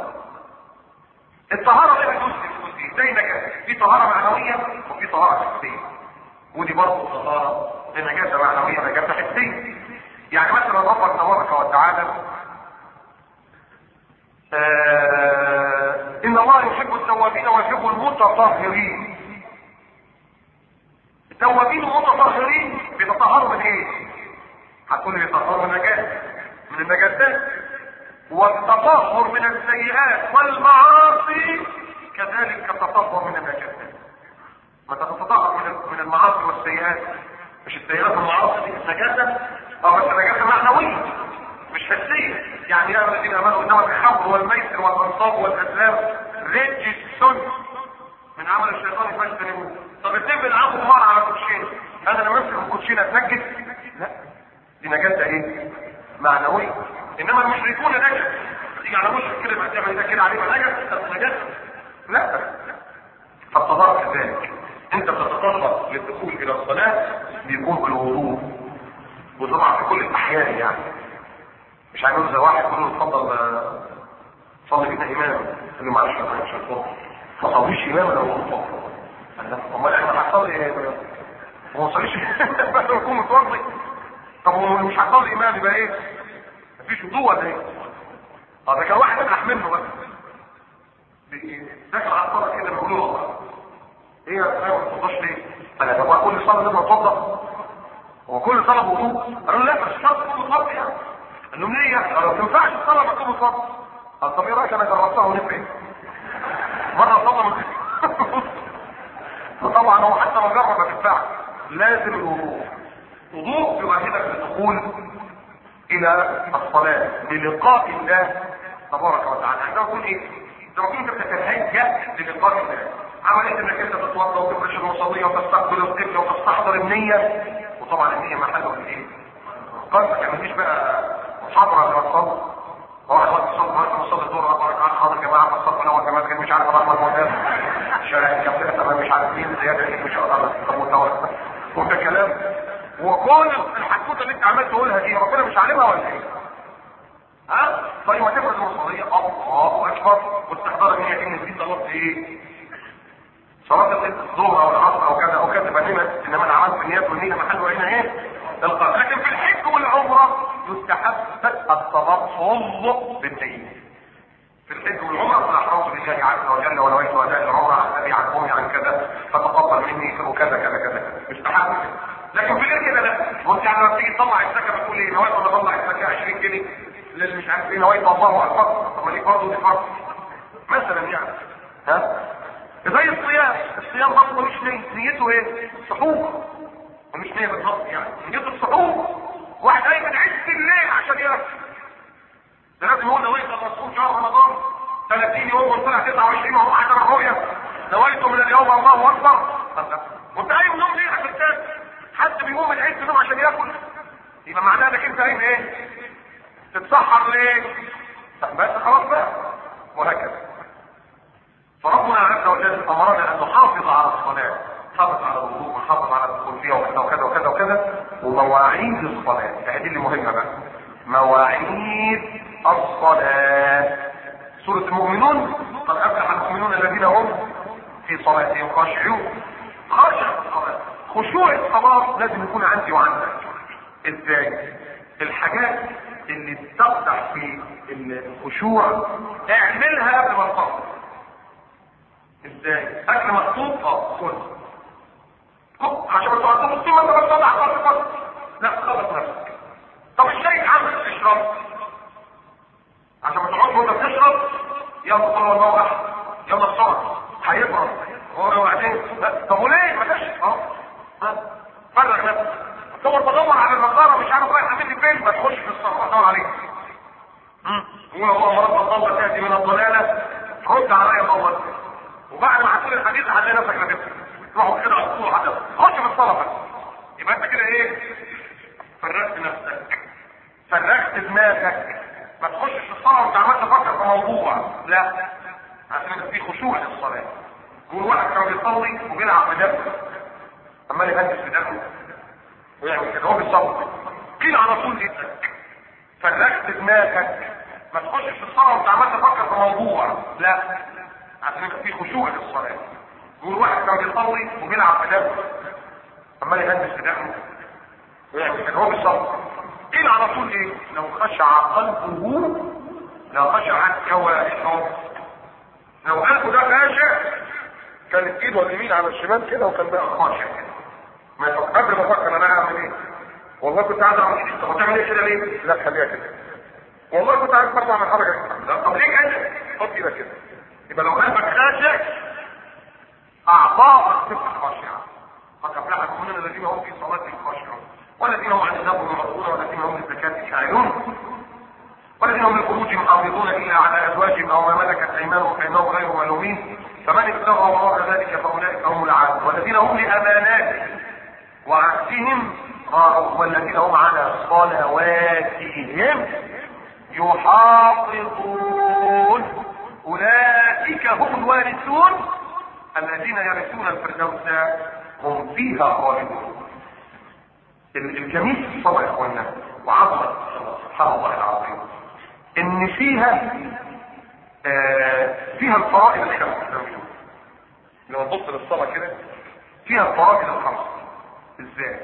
الطهاره لها جزء جزئين زي نجاسه في طهاره معنويه وفي طهاره حسيه ودي برضه طهاره لنجاسه معنويه نجاسه حسيه يعني مثلا ربنا تبارك وتعالى آه ان الله يحب التوابين ويحب المتطهرين التوابين المتطهرين بيتطهروا من ايه هتقول لي بيتطهروا من النجاسه من النجاسات والتطهر من السيئات والمعاصي كذلك التطهر من النجاسات ما تتطهر من من المعاصي والسيئات مش السيئات والمعاصي دي النجاسه اه بس النجاسه معنويه مش حسيه يعني يا الذين امنوا انما الخمر والميسر والانصاب والازلام رجس من عمل الشيطان فاجتنبوه طب اتنين بيلعبوا قمار على كوتشين انا لما امسك الكوتشين اتنجس لا دي نجاسه ايه معنويه انما المشركون نجس تيجي على مشرك كده ما تعمل ده كده عليه نجس طب نجس لا فالطهاره كذلك انت بتتطهر للدخول الى الصلاه بيكون بالوضوء وطبعا في كل الاحيان يعني مش هنقول زي واحد يقول له اتفضل آه، صلي بينا امام قال له معلش انا مش هتفضل ما صليش امام انا بقول اتفضل قال له امال احنا هنصلي ايه هو ما صليش بس يكون متوضي طب هو مش هتصلي امام يبقى ايه مفيش وضوء ولا ايه اه ده كان واحد افتح منه بس بي- داخل على الصلاه كده بيقول له والله ايه يا استاذ ما تفضلش ليه؟ انا طب كل صلاه لازم اتوضا هو كل صلاه بوضوء قالوا له لا بس الشرط تكون متوضا يعني قال لهم ليه يعني؟ قالوا ما تنفعش الصلاه ما تكون متوضا قال طب ايه رايك انا جربتها ونفعت مره صلاه ما فطبعا هو حتى لو جرب ما تنفعش لازم الوضوء وضوء يؤهلك للدخول الى الصلاه للقاء الله تبارك وتعالى احنا نقول ايه؟ لو كنت بتتهيأ للقاء الله عمليه انك انت تتوضا وتفرش المصليه وتستقبل القبله وتستحضر النيه وطبعا النيه محله الايه؟ قلبك يعني مفيش بقى محاضره لما تصلي واحد وقت صلى الله عليه وسلم الظهر اربع ركعات حاضر جماعه الصف الاول كمان كان مش عارف رحمه المولى شارع الكفر تمام مش عارف مين زياده ايه مش الله طب متوسط وده كلام وكل الحدوته اللي انت عمال تقولها دي ربنا مش عالمها ولا ايه؟ ها؟ طيب ما تفرض المصلية الله اكبر واستحضار النية ان دي صلاة ايه؟ صلاة الظهر او العصر او كذا او كذا فهمت انما انا عملت النيات والنية محله هنا ايه؟ القلب لكن في الحج والعمرة يستحب التبصل بالنية في الحج والعمرة فاحرص لله عز وجل ونويت اداء العمرة عن ابي عن امي عن كذا فتقبل مني وكذا كذا كذا يستحب لكن في غير كده لا وانت يعني لما تيجي تطلع الزكاه بتقول ايه نويت ولا اطلع الزكاه 20 جنيه للي مش عارف ايه نويت الله اكبر طب ما ليه برضه دي فرض مثلا يعني ها زي الصيام الصيام برضه مش نية نيته ايه؟ سحور ومش نية بالظبط يعني نيته السحور واحد قايم من عز الليل عشان يركز ده لازم يقول نويت الرسول شهر رمضان 30 يوم وطلع 29 وهو حضر الرؤيا نويت من اليوم الله اكبر وانت قايم نوم ليه عشان تاكل حد بيقوم من عز النوم عشان ياكل يبقى معناه انك انت قايم ايه؟ تتسحر ليه؟ بس خلاص بقى وهكذا فربنا عز وجل امرنا ان نحافظ على الصلاه نحافظ على الوضوء ونحافظ على الدخول فيها وكذا وكذا وكذا وكذا ومواعيد الصلاه هذه اللي مهمه بقى مواعيد الصلاه سوره المؤمنون قد افلح المؤمنون الذين هم في صلاتهم خاشعون خاشع في الصلاه خشوع الصلاه لازم يكون عندي وعندك ازاي الحاجات اللي بتقدح في الخشوع اعملها قبل ما تصلي ازاي اكل مخطوط اه كل كل عشان ما تقعد تبص ما انت بتصلي على الصلاه لا خلص نفسك طب الشاي عامل تشرب عشان ما تقعدش وانت بتشرب يلا قول الله احد يلا الصلاه هيبرد هو وبعدين لا، طب وليه ما تشرب اه ها؟ فرغ نفسك دور بدور على النظاره مش عارف رايح اعمل لي فين ما تخش في الصلاه دور عليك قول اللهم رب الضاله تاتي من الضلاله رد عليا الله وبعد ما هتقول الحديث هتلاقي نفسك نفسك تروحوا كده على طول حدث خش في الصلاه بس يبقى انت كده ايه فرغت نفسك فرغت دماغك ما تخشش في الصلاه وانت عمال تفكر في موضوع لا عشان في خشوع للصلاه يقول واحد كان بيصلي وبيلعب في دمه عمال يهندس في دمه ويعمل كده هو بيصلي قيل على طول ايدك فرغت دماغك ما تخشش في الصلاه وانت عمال تفكر في موضوع لا عشان يبقى في خشوع للصلاه يقول واحد كان بيصلي وبيلعب في دمه عمال يهندس في دمه ويعمل كده هو بيصلي قيل على طول ايه لو خشع قلبه لخشعت كوائحهم لو قلبه ده خاشع كانت ايده اليمين على الشمال كده وكان بقى خاشع كده ما يفكر قبل ما افكر انا هعمل ايه والله كنت عايز اعمل ايه طب هتعمل ايه كده ليه؟ لا خليها كده والله كنت عايز برضه اعمل حركه كده لا طب ليه كده؟ حط ايدك كده يبقى لو قلبك خاشع اعضاءك تبقى خاشعه قد افلح المؤمنون الذين هم في صلاتهم خاشعون والذين هم عن الذنب معرضون والذين هم للزكاه فاعلون والذين هم لفروجهم حافظون الا على ازواجهم او ما ملكت ايمانهم فانهم غير ملومين فمن ابتغى وراء ذلك فاولئك هم العاد والذين هم لاماناتهم وعهدهم راعون والذين هم على صلواتهم يحافظون اولئك هم الوارثون الذين يرثون الفردوس هم فيها خالدون الجميل في الصلاة يا اخوانا وعظمة سبحان الله العظيم ان فيها آه فيها الفرائض الخمس زي ما بيقولوا لما تبص للصلاة كده فيها الفرائض الخمس ازاي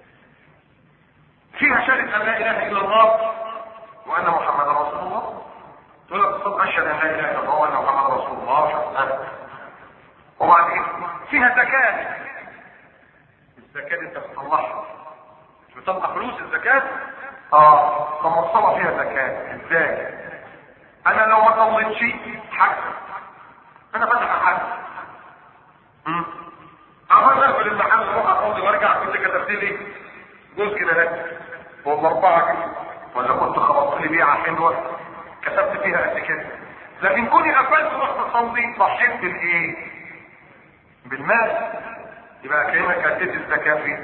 فيها شهادة ان لا اله الا الله وان محمدا رسول الله تقول لك الصلاة اشهد ان لا اله الا الله وان محمدا رسول الله وبعدين فيها زكاة الزكاة انت بتطلعها مش بتطلع فلوس الزكاة اه طب ما الصلاة فيها زكاة ازاي انا لو ما طلتش حاجة انا فتح حاجة عمال اقفل المحل اروح اقضي وارجع كنت كتبت لي جزء كده هات ولا اربعة كده ولا كنت خبطت لي بيعة حلوة كتبت فيها قد كده لكن كوني قفلت ورحت اصلي ضحيت بالايه؟ بالمال يبقى كانك اديت الزكاه فيه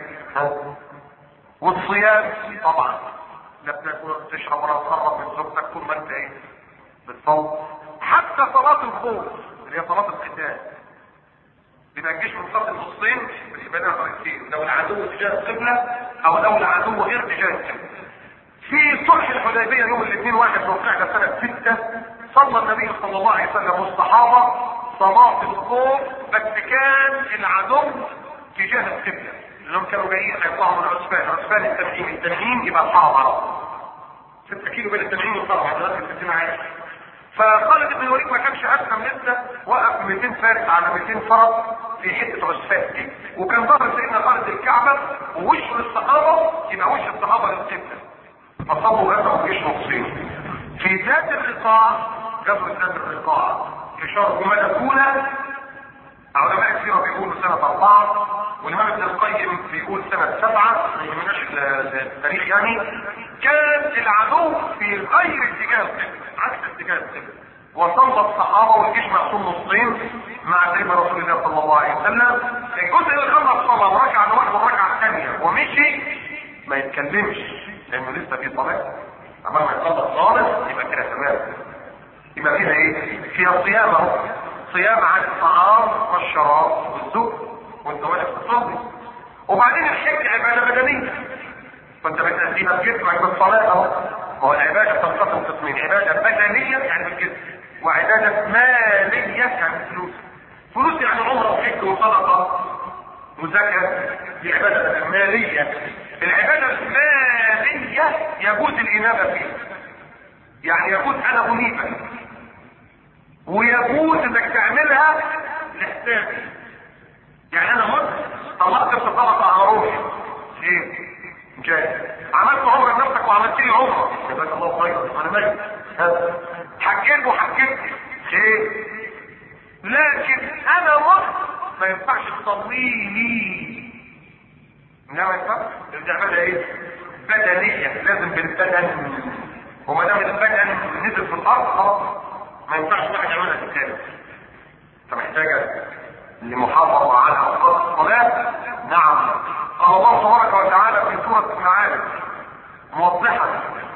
والصيام طبعا لا بتاكل ولا بتشرب ولا تقرب من زوجتك طول ما انت ايه بتصوم حتى صلاه الخوف اللي هي صلاه القتال يبقى الجيش منصف النصين يبقى لها طريقتين لو العدو تجاه القبله او لو العدو غير تجاه القبله في صلح الحديبيه يوم الاثنين واحد ذو القعده سنه سته صلى النبي صلى الله عليه وسلم والصحابه صلاة الخوف بس كان العدو تجاه القبلة لانهم كانوا جايين هيطلعوا من عثمان عثمان التنعيم التنعيم يبقى الحرم عرب 6 كيلو بين التنعيم والحرم على ذلك الستين عايش فخالد بن الوليد ما كانش اسلم لسه وقف 200 فارس على 200 فرس في حته عثمان دي وكان ظهر سيدنا خالد الكعبه ووشه للصحابه يبقى وش الصحابه للقبله فصلوا غزوا جيش نصين في ذات الرقاع غزوه ذات الرقاع في شهر جمادى الاولى علماء السيره بيقولوا سنه اربعه والامام ابن القيم بيقول سنه سبعه ما يهمناش التاريخ يعني كان العدو في غير اتجاه القبله عكس اتجاه القبله وصلى الصحابه والجيش مقسوم نصين مع سيدنا رسول الله صلى الله عليه وسلم الجزء اللي خلص صلاه وركع لوحده الركعه الثانيه ومشي ما يتكلمش لانه لسه في صلاه اما ما يخلص خالص يبقى كده تمام يبقى فيها ايه فيها صيام اهو صيام عن الطعام والشراب والزوج وانت واقف تصلي وبعدين الحج عباده بدنيه فانت بتأديها بجسمك بالصلاه اهو هو العباده تنقسم قسمين عباده بدنيه يعني بالجسم وعباده ماليه يعني فلوس فلوس يعني عمره وحج وصدقه وزكاه دي عباده ماليه العباده الماليه يجوز الانابه فيها يعني يجوز انا انيبك ويجوز انك تعملها لحسابي يعني انا مت طلعت الصدقه على روحي ايه جاي عملت عمره لنفسك وعملت لي عمره جزاك الله خير انا ميت حكيت وحكيت ايه لكن انا مت ما ينفعش تصلي لي لا ما ينفعش العباده ايه بدنيه لازم بالبدن وما دام البدن نزل في الارض خلاص ما ينفعش واحد يعملها تاني فمحتاجة لمحافظة على أوقات الصلاة نعم قال الله تبارك وتعالى في سورة المعارف موضحا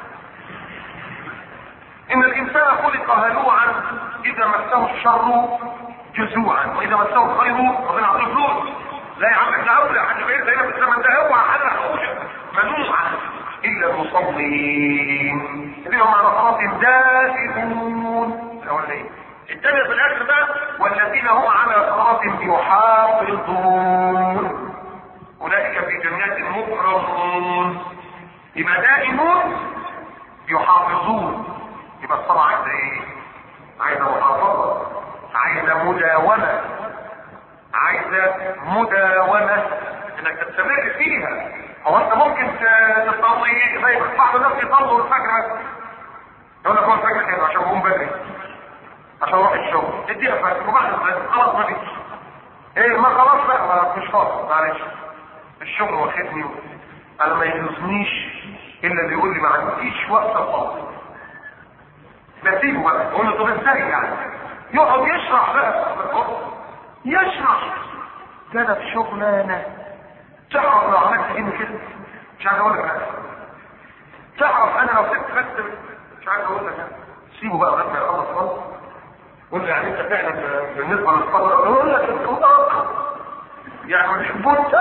إن الإنسان خلق هلوعا إذا مسه الشر جزوعا وإذا مسه الخير ربنا عطيه فلوس لا يا عم احنا أولى حد بيت زينا في الزمن ده اوعى حد حقوش منوعا إلا المصلين الذين هم على صلاتهم دائمون الاولانيه الثانيه في الاخر بقى والذين هم على صلاتهم يحافظون اولئك في جنات مكرمون يبقى دائمون يحافظون يبقى الصلاه عايزه ايه؟ عايزه محافظه عايزه مداومه عايزه مداومه انك تستمر فيها هو انت ممكن ت- تصلي زي بعض الناس يصلوا الفجر بس يقول لك هو الفجر كده عشان اقوم بدري عشان اروح الشغل اديها فجر وبعد الفجر خلاص ما فيش ايه ما خلاص بقى ما مش فاضي معلش الشغل واخدني انا ما يلزمنيش الا اللي يقول لي ما عنديش وقت اصلي بسيبه بقى اقول له طب ازاي يعني يقعد يشرح بقى يشرح كده في شغلانه تعرف لو عملت ايه كده مش عايز اقول لك لا تعرف انا لو سبت بس مش عايز اقول لك لا سيبه بقى لغايه ما يخلص خالص قول له يعني انت فعلا بالنسبه للصلاه يقول لك الصلاه يعني مش بوت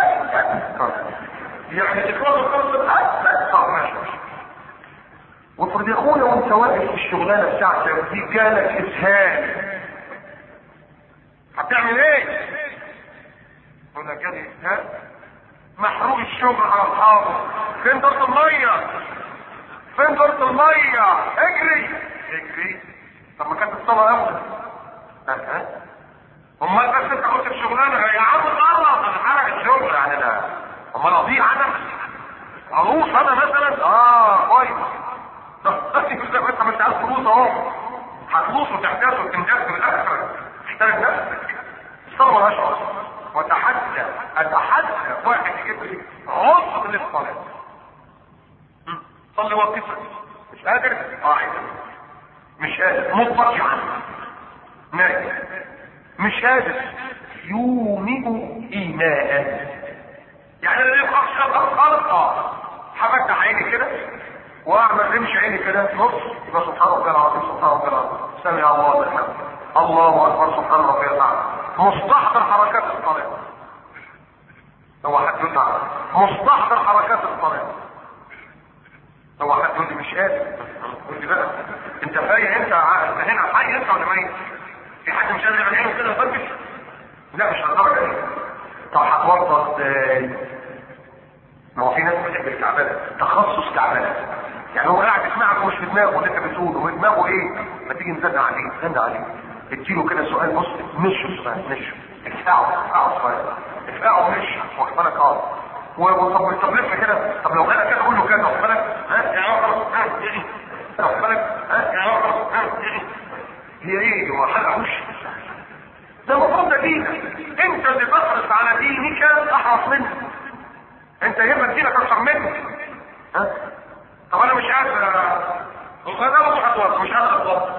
يعني تخلص الخمس حتى طب ماشي ماشي وافرض يا اخويا وانت واقف في الشغلانه بتاعتك دي جالك اسهال هتعمل ايه؟ يقول لك جالي اسهال محروق الشغل على اصحابه فين دورة المية؟ فين دورة المية؟ اجري اجري طب ما كانت الصلاة اولى ها امال بس انت كنت في شغلانه يا عم خلص انا حرق الشغل يعني انا امال اضيع انا اروح انا مثلا اه كويس طب انت مش عايز فلوس اهو هتفلوس وتحتاج وتنجز في الاخر تحتاج نفسك الصلاه مالهاش عذر واتحدى اتحدى واحد يجيب لي عذر للصلاه م? صلي واقفا مش قادر قاعدا مش قادر مضطجعا نايم مش قادر يومئ ايماء يعني انا ليه خالص خالص خالص اه هفتح عيني كده واعمل رمش عيني كده نص يبقى سبحان ربي العظيم سبحان ربي العظيم سمع الله لمن حمده الله اكبر سبحان ربي الاعلى مستحضر حركات الصلاه هو حد يقول لي مستحضر حركات الصلاه هو حد يقول لي مش قادر قول لي بقى انت فايق انت ع- انت هنا حي انت ولا ميت في حد مش قادر يعمل عينه كده يفرفش لا مش للدرجه دي طب هتوضى ازاي ما هو في ناس بتحب الكعبله تخصص كعبله يعني هو قاعد يسمعك ومش في دماغه اللي انت بتقوله هو دماغه ايه ما تيجي نزنى عليه نزنى عليه اديله كده سؤال بص مش سؤال مش ادفعه ادفعه سؤال ادفعه مش واخد بالك اه وطب طب لف كده طب لو انا كده اقول له كده واخد بالك ها يا عمر ها إيه؟ واخد بالك ها يا عمر ها إيه؟ هي ايه هو حلقه وش ده المفروض ده دينك انت اللي تصرف على دينك احرص منه انت يهمك دينك اكثر منه ها طب انا مش عارف انا برضه هتوضى مش عارف اتوضى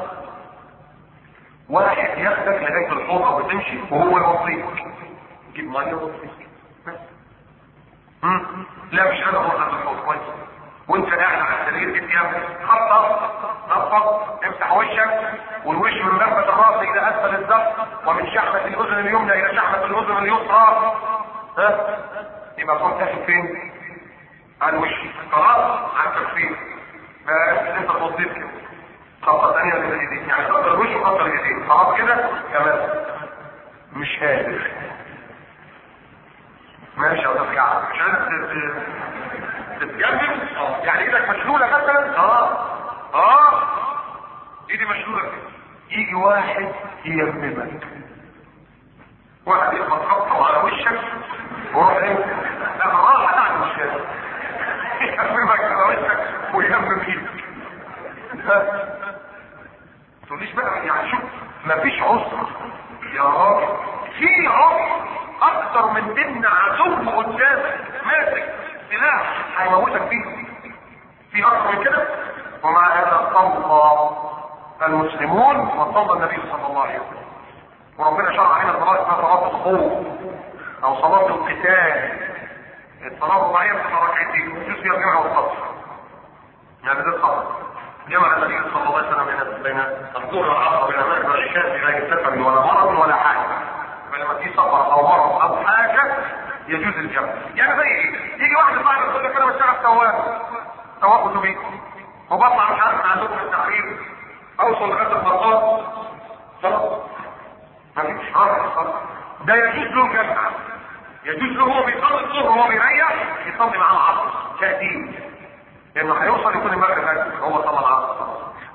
واحد ياخدك لغايه الحوض وتمشي وهو يوصيك جيب ميه ويوصيك بس مم. لا مش انا اروح على الحوض كويس وانت قاعد على السرير جيت يا خطط نفض امسح وشك والوش من مربة الراس الى اسفل الظهر ومن شحمة الاذن اليمنى الى شحمة الاذن اليسرى ها يبقى كنت تاخد فين؟ على الوش خلاص على التكفير بس انت توظيف كده خطة ثانية للايدين يعني خطة الوش وخطة الايدين خلاص كده كمان مش قادر ماشي يا استاذ كعب مش قادر تتجنن اه يعني ايدك مشلولة مثلا اه اه ايدي مشلولة كده يجي واحد ييممك واحد يخبط خبطه على وشك وروح ايه لا راح تعمل مش كده ييممك على وشك وييمم ايدك تقوليش بقى يعني شوف مفيش عذر يا راجل في عذر اكتر من ان عدو قدامك ماسك سلاح هيموتك فيه في اكتر من كده ومع هذا صلى المسلمون وصلى النبي صلى الله عليه وسلم وربنا شرع علينا صلاة اسمها صلاة الخوف او صلاة القتال الصلاة الرباعية بتبقى ركعتين يجوز فيها الجمع والقصر يعني ده الخطر جمع النبي صلى الله عليه وسلم بين بين الظهر والعصر بين المغرب والعشاء بغير سفر ولا مرض ولا حاجه فلما في سفر او مرض او حاجه يجوز الجمع يعني زي ايه؟ يجي واحد صاحب يقول لك انا بشتغل سواق سواق اتوبيس وبطلع مش عارف عندكم التحرير اوصل لغايه المطار خلاص مفيش خلاص ده يجوز له الجمع يجوز له هو بيصلي الظهر وهو بيريح يصلي معاه العصر تأديب لانه هيوصل يكون المغرب هكذا هو صلى العصر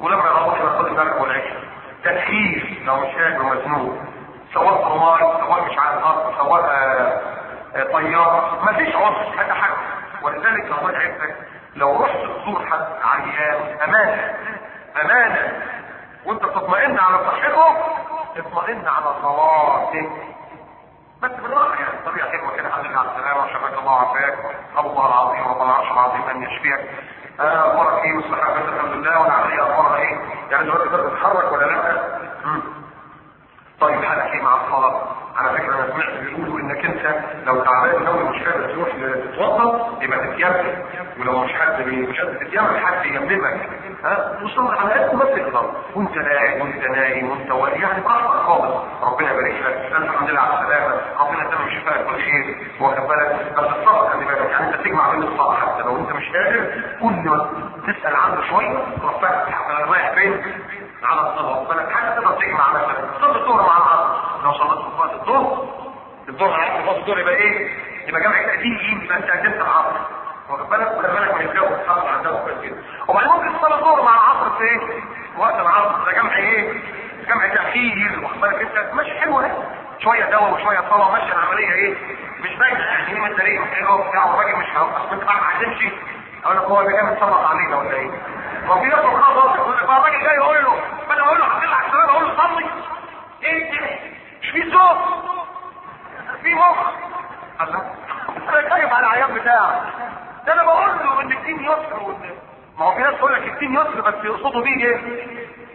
ولما يروح ياخد بالك والعيش تدخين لو مش قادر ومزنوق سواء صومال سواء مش عارف ارض سواء آه، آه، طياره مفيش عذر هذا حاجه ولذلك الله يعزك لو رحت تزور حد عيان امانه امانه وانت تطمئن على صحته اطمئن على صلاته بس بالراحه يعني طريقه حلوه كده حضرتك على السلامه وشفاك الله وعافاك الله العظيم ربنا العرش العظيم ان يشفيك آه، اخبارك ايه والصحه بس الحمد لله والعمليه اخبارها ايه؟ يعني دلوقتي تقدر تتحرك ولا لا؟ مم. طيب حالك ايه مع الصلاه؟ على فكره انا سمعت بيقولوا انك انت لو تعبان نوم مش قادر تروح تتوضا يبقى تتيمم ولو مش حد بي- مش قادر تتيمم حد يممك ها وصل على قد ما تقدر وانت قاعد وانت نايم وانت واقف يعني براحتك خالص ربنا يبارك لك انت الحمد لله على السلامه ربنا يتمم شفاك كل خير واخد بالك بس الصلاه خلي بالك يعني انت تجمع بين الصلاه حتى لو انت مش قادر كل ما تسال عنه شويه تروح فاتح رايح فين؟ على الصلاه واخد بالك حتى تقدر تجمع مثلا تصلي الظهر مع العصر لو صليت في صلاه الظهر الظهر على صلاه الظهر يبقى ايه؟ يبقى جمع تقديم يبقى انت قدمت العصر واخد بالك وخلي بالك من الجو تحافظ على الجو كويس جدا وبعدين ممكن تصلي الظهر مع العصر في ايه؟ في وقت العصر ده جمع ايه؟ جمع تاخير واخد بالك انت ماشي حلو اهي شويه دواء وشويه صلاه ماشيه العمليه ايه؟ مش باينه يعني ايه انت ليه حلو بتاع الراجل مش هيبقى انت بقى هتمشي اقول لك هو ده جاي متصلح علينا ولا ايه؟ ما في ناس خلاص يقول لك الراجل جاي يقول له فانا اقول له الحمد لله على السلامه اقول له صلي ايه ده؟ مش في صوت في مخ الله انا خايف على العيان بتاعك ده انا بقول له ان الدين يسر وإن- ما هو في ناس تقول لك الدين يسر بس يقصدوا بيه ايه؟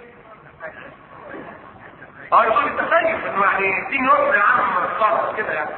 اه يقول انت خايف انه يعني الدين يسر يا عم الصلاه كده يعني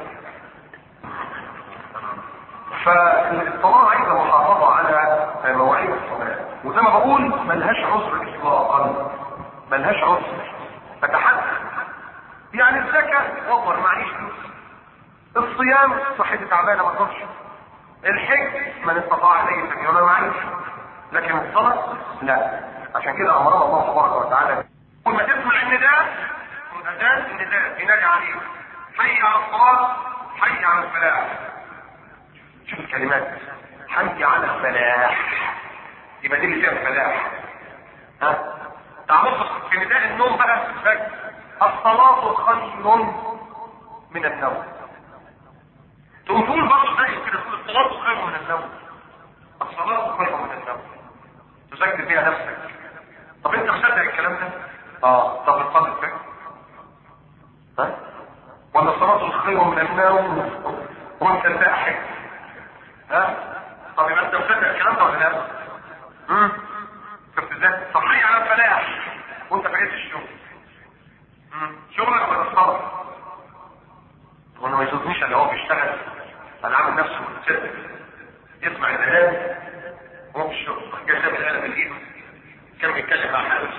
فالصلاه عايزه محافظه على مواعيد الصلاه وزي ما بقول ملهاش عذر اطلاقا ملهاش عذر فتحدث يعني الزكاه وفر معيش فلوس الصيام صحتي تعبانه ما اقدرش الحج من استطاع اليه سبيلا انا معيش لكن الصلاه لا عشان كده امرنا الله تبارك وتعالى كل ما تسمع النداء الاذان النداء ينادي عليه حي على الصلاه حي على الفلاح شوف الكلمات حي على الفلاح يبقى دي اللي فيها الفلاح ها تعرف في نداء النوم بقى الفجر الصلاه خير من النوم تقوم تقول برضه زي كده تقول الصلاه خير من النوم الصلاه خير من النوم تذكر بيها نفسك طب انت مصدق الكلام ده؟ اه طب الصلاه الفجر ها ولا الصلاه خير من النوم وانت ساحب ها طب يبقى انت مصدق الكلام ده ولا لا؟ امم شفت ازاي؟ طب حي على الفلاح وانت في عز الشغل امم شغلك ولا الصلاه؟ وانا ما يصدنيش اللي هو بيشتغل انا عامل نفسه متصدق يسمع الاذان وهو في الشغل جاي ساب الاله بالايد كان بيتكلم مع حارس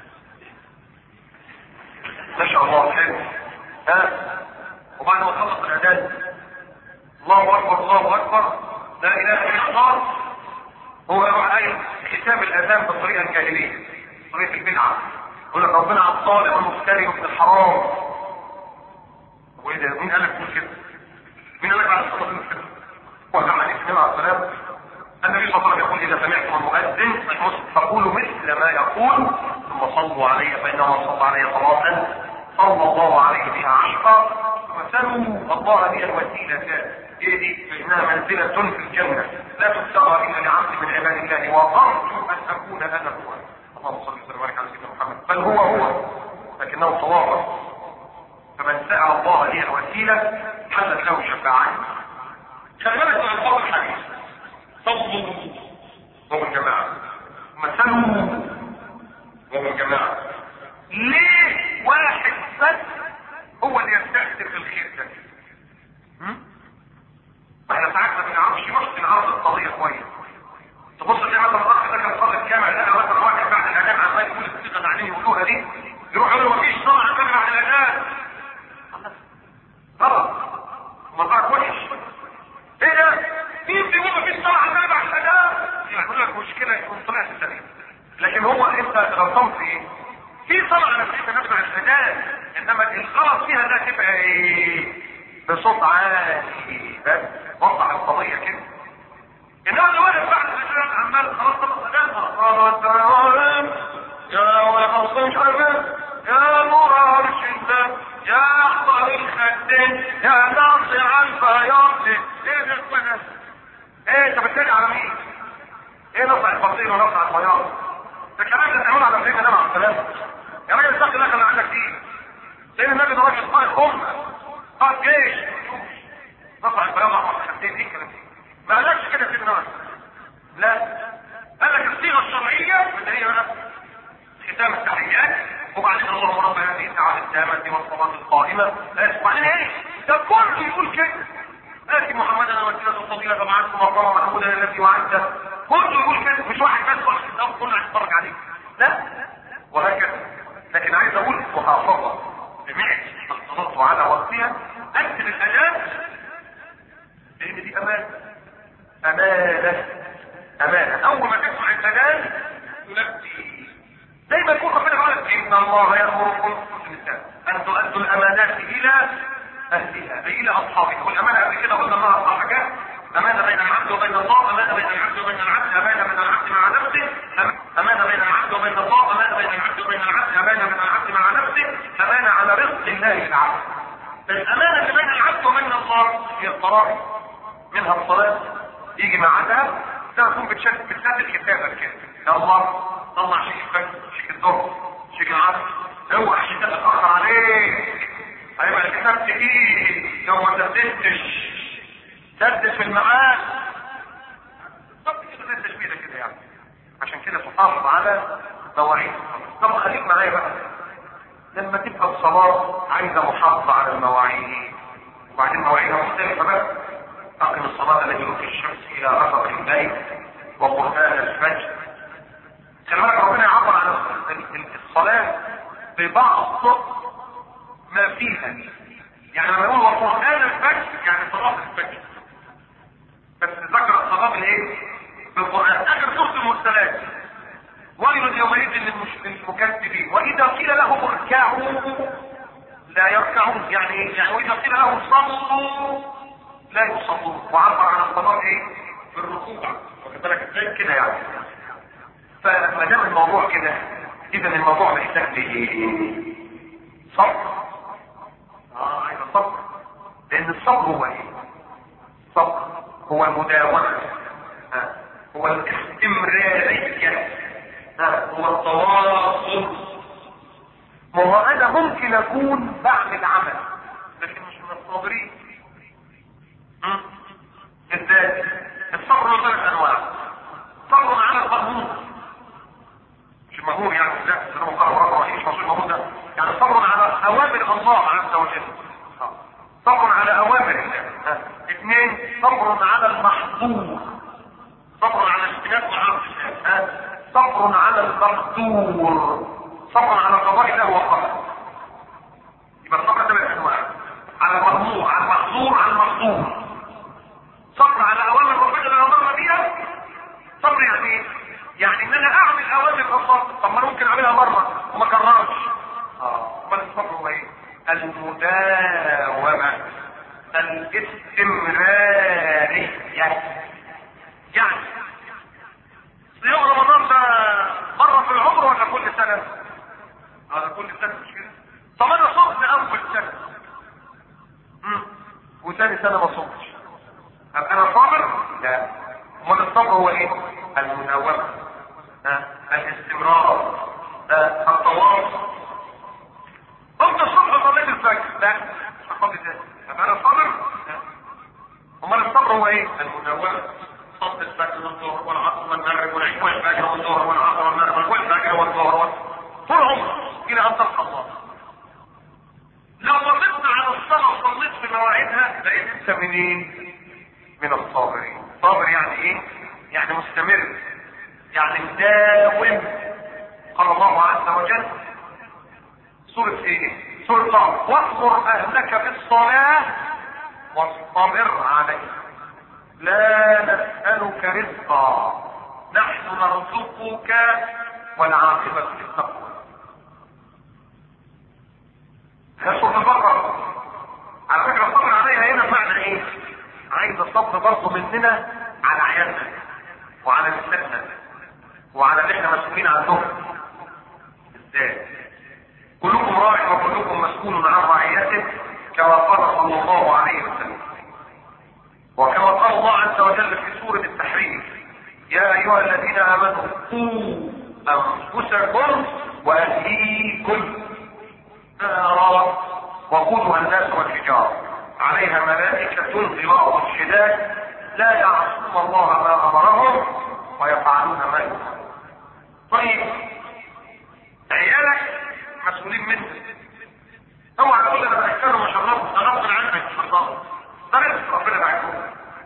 ما شاء الله خير ها وبعد ما خلص الاذان الله اكبر الله اكبر لا اله الا الله هو يروح قايل كتاب الاذان بالطريقه الجاهليه طريقه البدعه يقول لك ربنا على الطالب المفتري وابن الحرام وايه ده مين قال لك تقول كده؟ مين قال لك على الصلاه كده؟ هو ده حديث النبي عليه السلام النبي صلى الله عليه وسلم يقول اذا سمعتم المؤذن فقولوا مثل ما يقول ثم صلوا علي فانه من صلى علي صلاه صلى الله عليه بها عشرا وسلوا الله لي الوسيله هي دي فانها منزله في الجنه لا تبتغى الا لعبد من عباد الله وارجو ان اكون انا هو اللهم صل وسلم وبارك على سيدنا محمد بل هو هو لكنه تواضع فمن سأل الله لي الوسيلة حلت له شفاعة خلي بالك من الفضل الحديث صلوا وهو الجماعة مثلوا وهو الجماعة ليه واحد بس هو اللي يستخدم في الخير ده هم؟ احنا ساعات ما بنعرفش نحسن عرض القضية كويس تبص تلاقي مثلا الاخ ده كان صادق الجامع لقى مثلا واحد بعد الاذان عمال يقول الصيغه اللي عليه يقولوها دي يروح يقول له مفيش صلاه كامله بعد الاذان غلط مرات وحش ايه ده مين بيقول مفيش صلاه كامله بعد الاذان يقول لك مشكله يكون طلعت سليم لكن هو انت غلطان في ايه في صلاه انا سمعت نسمع الاذان انما الغلط فيها ده تبقى ايه بصوت عالي بس وضح القضيه كده انما لو واحد بعد الاذان عمال خلاص طب الاذان خلاص يا ولا مش عارف ايه يا نور عرش الله يا احضر الخدين يا ناصع البياض ايه ده القناة ايه انت بتتكلم على مين ايه نصع الفصيل ونصع البياض ده الكلام ده تعمل على سيدنا مع السلامة يا راجل اتق الله كان عندك دين سيدنا النبي ده راجل قائد امه قائد جيش نصع البياض احمر الخدين ايه الكلام ما قالكش كده سيدنا مع لا قال لك الصيغه الشرعيه اللي هي بقى ختام التحيات وبعدين اللهم رب هذه الساعه التامه والصلاه القائمه وبعدين ايه ده كله يقول كده اتي محمدا وسيله الفضيله فبعثت مقام محمودا الذي وعدته كله يقول كده مش واحد بس واحد ده كله هيتفرج عليه لا وهكذا لكن عايز اقول محافظه سمعت الصلاه على وقتها اكتب الاذان لان دي امانه امانه امانه اول ما تسمع الاذان تنبي زي ما يكون ربنا قال ان الله يامركم ان تؤدوا الامانات الى اهلها اي الى اصحابها والامانه قبل كده قلنا انها اربع حاجات امانه بين العبد وبين الله امانه بين العبد وبين العبد امانه بين العبد مع نفسه امانه بين العبد وبين الله امانه بين العبد وبين العبد امانه بين العبد مع نفسه امانه على رزق الله للعبد الامانه اللي بين العبد وبين الله هي الفرائض منها الصلاه يجي معادها تكون بتشد بتسدد كتابك كده يا الله طلع شيك الفجر شيك الظهر شيك العصر اوعى عشان تتاخر عليك هيبقى الكتاب تقيل لو ما سددتش سدد في الميعاد بالظبط كده زي التشبيه كده يعني عشان كده تحافظ على مواعيد طب خليك معايا بقى لما تبقى الصلاه عايزه محافظه على المواعيد وبعدين مواعيدها مختلفه بقى أقم الصلاة لدلوك الشمس إلى غسق الليل وقرآن الفجر خلي بالك ربنا يعبر عن الصلاة ببعض ما فيها يعني لما يقول وقرآن الفجر يعني صلاة الفجر بس ذكر الصلاة بالايه؟ بالقرآن آخر سورة المرسلات ويل يومئذ للمكذبين وإذا قيل لهم اركعوا لا يركعون يعني ايه؟ يعني وإذا قيل لهم صلوا لا يصلون وعبر عن الصلاة ايه بالركوع واخد بالك ازاي كده يعني فما دام الموضوع كده اذا الموضوع محتاج لايه صبر اه عايز صبر لان الصبر هو ايه الصبر هو المداومة آه. هو الاستمرارية آه. هو التواصل ما هو انا ممكن اكون بعمل عمل لكن مش من الصابرين ازاي الصبر له ثلاث انواع صبر على المأمور مش المأمور يعني لا ده هو قال رب رحيم مش مقصود المأمور ده يعني صبر على اوامر الله عز وجل صبر على اوامر الله اثنين صبر على المحظور صبر على اجتناب معاصي صبر على المقدور صبر على قضاء الله وقدره يبقى الصبر ثلاث انواع على المأمور على المحظور على المقدور صبر على اوامر ربنا اللي امرنا بيها صبر يعني ايه؟ يعني ان انا اعمل اوامر الله طب ما انا ممكن اعملها مره وما كررش اه امال الصبر هو ايه؟ المداومه الاستمراريه يعني صيام رمضان ده مره في العمر ولا كل سنه؟ على كل سنه مش كده؟ طب انا صمت اول سنه وثاني سنه ما صمتش هل انا صابر؟ لا امال الصبر هو ايه؟ المداومة آه. الاستمرار آه. التواصل قمت الصبح صليت الفجر لا مش هصلي تاني طب انا صابر؟ لا امال الصبر هو ايه؟ المداومة صلت الفجر والظهر والعصر والمغرب والعشاء والفجر والظهر والعصر والمغرب والفجر والظهر طول عمرك الى ان تلقى الله لو وظفت على الصلاة وصليت في مواعيدها بقيت انت منين؟ من الصابرين صابر يعني ايه يعني مستمر يعني مداوم قال الله عز وجل سورة ايه سورة طه واصبر اهلك بالصلاة واصطبر عليه لا نسألك رزقا نحن نرزقك والعاقبة للتقوى سورة البقرة على فكرة الصبر عليها هنا معنى ايه عايز الصبر برضه مننا على عيالنا وعلى نسائنا وعلى اللي احنا مسؤولين عنهم ده كلكم راع وكلكم مسؤول عن رعيته كما قال صلى الله عليه وسلم وكما قال الله عز وجل في سورة التحريم يا أيها الذين آمنوا قوا أنفسكم وأهليكم نارا وقودها الناس والحجارة عليها ملائكة غلاظ شداد لا يعصون الله ما أمرهم ويفعلون ما يؤمرون طيب عيالك مسؤولين منك اوعى تقول انا بأكلهم مش الله ده غصب عنك مش الله ده رزق ربنا بعته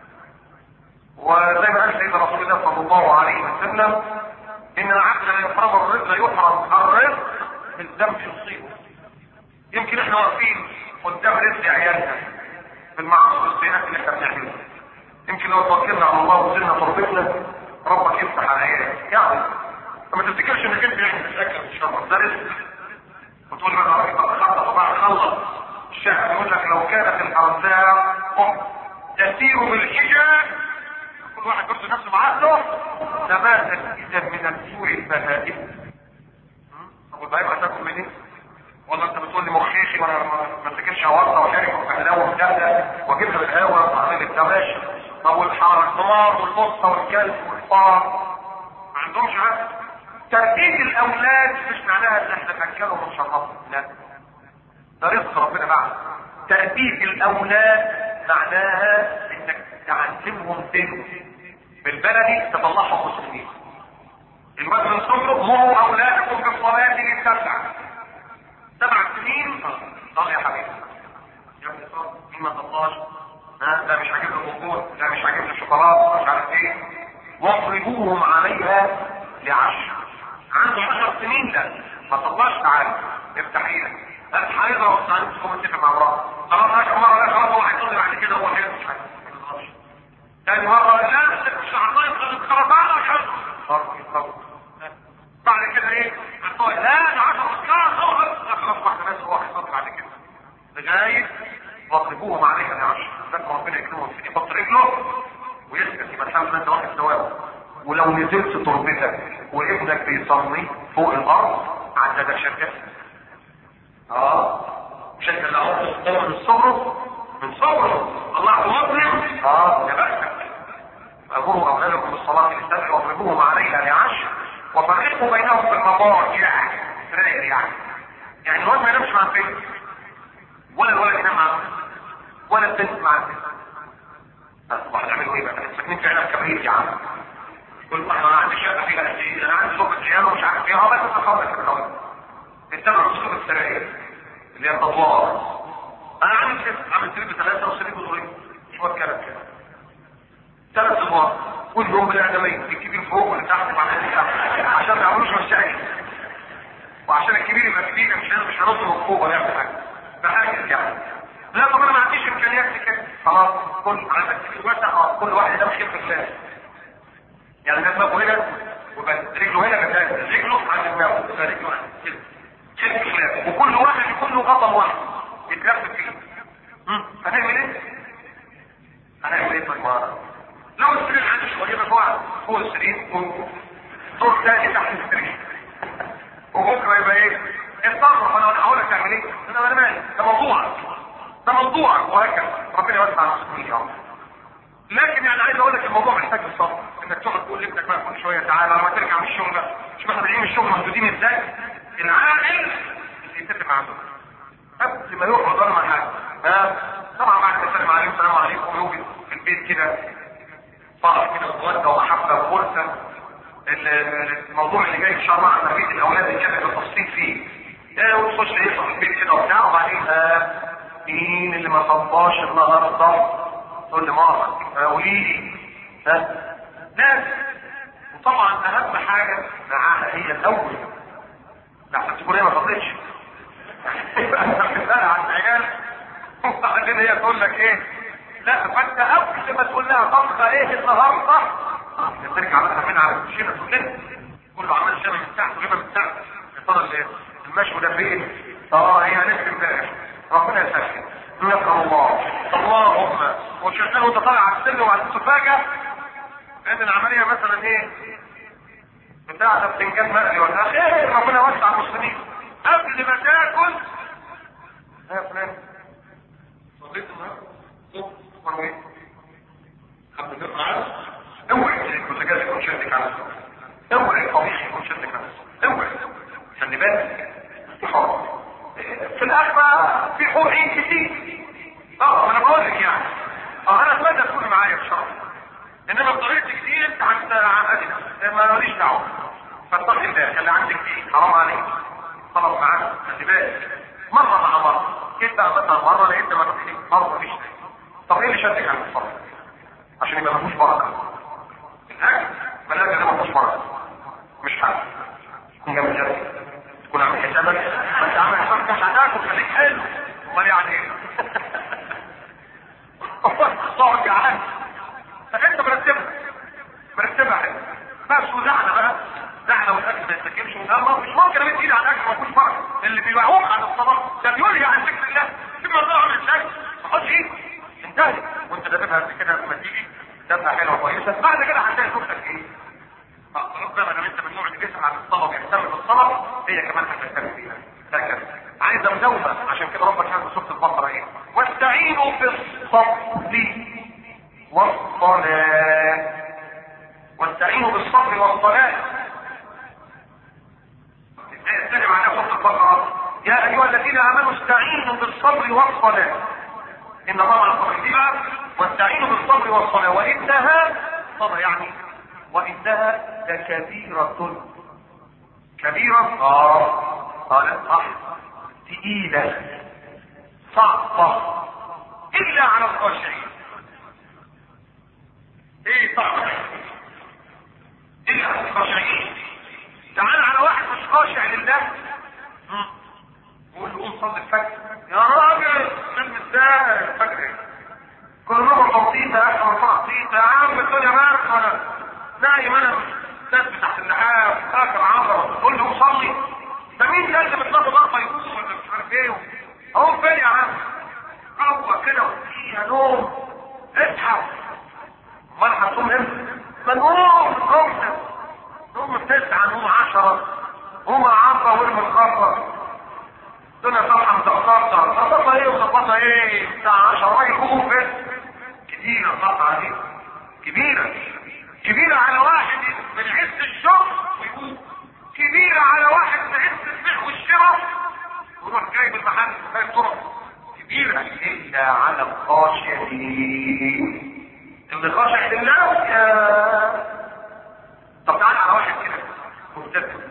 وزي ما قال سيدنا رسول الله صلى الله عليه وسلم ان العبد لا يحرم الرزق يحرم الرزق بالذنب يصيبه يمكن احنا واقفين قدام رزق عيالنا في المعاصي والسيئات اللي احنا بنعملها يمكن لو توكلنا على الله وزلنا تربتنا ربك يفتح على عيالك يعني ما تفتكرش انك انت يعني بتتاكل ان شاء الله ده رزق وتقول بقى راجل بقى خلص وبعد خلص الشاعر يقول لك لو كانت الارزاق تسير بالحجاب كل واحد يرسل نفسه بعقله لمات اذا من الجوع البهائم طب البهائم هتاكل منين؟ ولا انت بتقول لي مخيخي وانا ما سكنش اوصى وشارك وكهلاوه وكذا واجيبها بالهواء وعامل التماشي طب والحمار الحمار والقطه والكلب والفار ما عندهمش عقل تربيه الاولاد مش معناها ان احنا ناكلهم ونشربهم لا ده رزق ربنا بعد تربيه الاولاد معناها انك تعلمهم دينهم بالبلدي تطلعهم مسلمين الواد من صغره مروا اولادكم بالصلاه للسبع سبع سنين صل يا حبيبي يا ابني صل مين ما صلاش ها لا مش عاجبني البطول لا مش عاجبني الشوكولاته مش عارف ايه واضربوهم عليها لعشر عنده عشر سنين لا ما صلاش تعالى افتح ايدك الحريضه والصعيد متفق مع بعض خلاص عشر مره لا خلاص هو هيصلي بعد كده هو حلو مش عارف تاني مرة لا مش عطايا خلاص انا مش عارف بعد كده ايه عطايا لا ده 10 اذكار هو لا خلاص واحدة بس هو هيصلي بعد كده لغاية واضربوهم عليها لعشر لكن ربنا يكرمهم في بط رجله ويثبت يبقى الحمد لله انت واخد ثواب ولو نزلت تربتك وابنك بيصلي فوق الارض عددك شركة اه مش انت اللي عمرك من صغره من صغره الله مظلم اه يا بختك أمروا أولادكم بالصلاة للسبع واضربوهم عليها لعشر وفرقوا بينهم في المضاجع سرير يعني يعني الواد ما ينامش مع البنت ولا الولد ينام مع البنت ولا البنت مع البنت طب هتعملوا ايه بقى؟ ساكنين في عنب كبريت يا عم كل واحد انا عندي شقه فيها قد ايه؟ انا عندي صوبة عيال ومش عارف ايه اه بس تخبط كده خالص اتبعوا اسلوب السراير اللي هي الادوار انا عامل كده عامل سرير بثلاثه وسرير بطولين شويه كلام كده ثلاث ادوار كلهم بالاعداميه الكبير فوق واللي تحت مع عشان ما يعملوش مشاكل وعشان الكبير يبقى كبير مش مش هنط من فوق ولا يعمل حاجه ده حاجه يعني لا طب انا ما عنديش امكانيات كده خلاص كل عندك كبير واسع اه كل واحد ده مخيف الله يعني ده دماغه هنا وبس رجله هنا بس رجله عند دماغه بس رجله عند كده شرك خلاف وكل واحد يكون له غضب واحد يتلف فيه هنعمل ايه؟ هنعمل ايه طيب لو السرير عندي شويه فوق فوق السرير دور تاني تحت السرير وبكره يبقى ايه؟ اتصرف انا هقول لك تعمل ايه؟ انا انا مالي ده موضوعك ده موضوعك وهكذا ربنا يوسع على المسلمين يا رب لكن يعني عايز اقول لك الموضوع محتاج الصبر انك تقعد تقول لابنك بقى كل شويه تعالى لما ترجع من الشغل بقى شوف احنا راجعين من الشغل محدودين ازاي؟ العاقل اللي يتفق عنده قبل ما يقعد ولا مع حاجه ها طبعا بعد ما يسلم عليكم السلام عليكم يوجد في البيت كده فرح كده وتوده ومحبه وفرصه الموضوع اللي جاي ان شاء الله عن تربيه الاولاد نتكلم بالتفصيل فيه ده وتخش يصحى في البيت كده وبتاع وبعدين ها مين اللي ما صباش النهارده تقول لي ماما قولي لي ها ناس وطبعا اهم حاجه معاها هي الاول لحسن تكون هي ما صليتش على العيال وبعدين هي تقول لك ايه لا فانت قبل ما تقول لها طبخه ايه النهارده ترجع بقى من على الشيخ تقول لها كله عمال شامل من تحت وجيبها من تحت يا ترى المشوي ده فين؟ اه هي هنفس امبارح ربنا يسهل نسال الله اللهم وشغال وانت طالع على السلم وعلى تفاجئ ان العمليه مثلا ايه؟ بتاع ده بتنجان مقلي ولا خير ربنا يوسع المسلمين قبل ما تاكل يا فلان صليت النهارده صوت ولا ايه؟ حب تقرا على اوعي البوتاجاز يكون شدك على اوعي الطبيخ يكون شدك على اوعي خلي بالك في حرام في الاخر بقى في حقوقين كتير اه انا بقول لك يعني اه انا اتمنى تكون معايا ان شاء الله انما بطريقه كتير انت هتعقدي نفسك ما ماليش دعوه فاتقي الله خلي عندك دي حرام عليك خلاص معاك خلي بالك مره مع مره انت مثلا مره لقيت ما تفيش مره مفيش طب ايه اللي شدك على الفرق عشان يبقى مفيش بركه الاكل ما لازم يبقى مفيش بركه مش حل تكون جنب جنبك تكون عامل حسابك ما انت عامل حسابك مش هتاكل خليك حلو امال يعني ايه صعب جعان فانت مرتبها مرتبها حلو بس وزعنا بقى زعنا والاكل ما يتاكلش وزعنا مش ممكن امد ايدي على الاكل ما فيهوش فرق اللي بيوعوك عن الصلاه ده بيقول عن ذكر الله ثم ضاع من شيء ما تحطش ايدك انتهي وانت دافعها قد كده لما تيجي دافعها حلوه كويسه بعد كده هتلاقي نفسك ايه ربنا ما انت من النوع اللي بيسعى على الصلاه ويهتم بالصلاه هي كمان هتهتم بيها هكذا عايزه مزوده عشان كده ربك قال في سوره البقره ايه واستعينوا بالصبر والصلاه واستعينوا بالصبر والصلاه الآية الثانية معناها سورة البقرة يا أيها الذين آمنوا استعينوا بالصبر والصلاة إن الله مع الصابرين واستعينوا بالصبر والصلاة وإنها صبر يعني وإنها لكبيرة كبيرة آه قال صح تقيلة صعبة إلا على الخاشعين إيه صعبة إلا على الخاشعين تعال على واحد مش خاشع لله قول له قوم صلي الفجر يا راجل من ازاي الفجر ايه كل مرة بسيطة يا اخي مرة بسيطة يا عم الدنيا مالك انا نايم انا ناس تحت اللحاف فاكر عبرة تقول له صلي ده مين لازم الضرب ضربة يقوم ولا مش عارف ايه اهو فين يا عم قوة كده وفيها نوم اصحى امال هتقوم امتى؟ ما نقوم قوم نقوم تسعة نقوم عشرة قوم عشرة وارمي الخطة الدنيا طبعا متقطع متقطع ايه ومتقطع ايه الساعة 10 راي قوم بس كتيرة قطعة دي كبيرة كبيرة على واحد من عز الشغل ويقوم كبيرة على واحد من عز البيع والشراء ويروح جايب المحل في الطرق كبيرة إلا على الخاشعين اللي خاشع لله يا طب تعال على واحد كده مبتدئ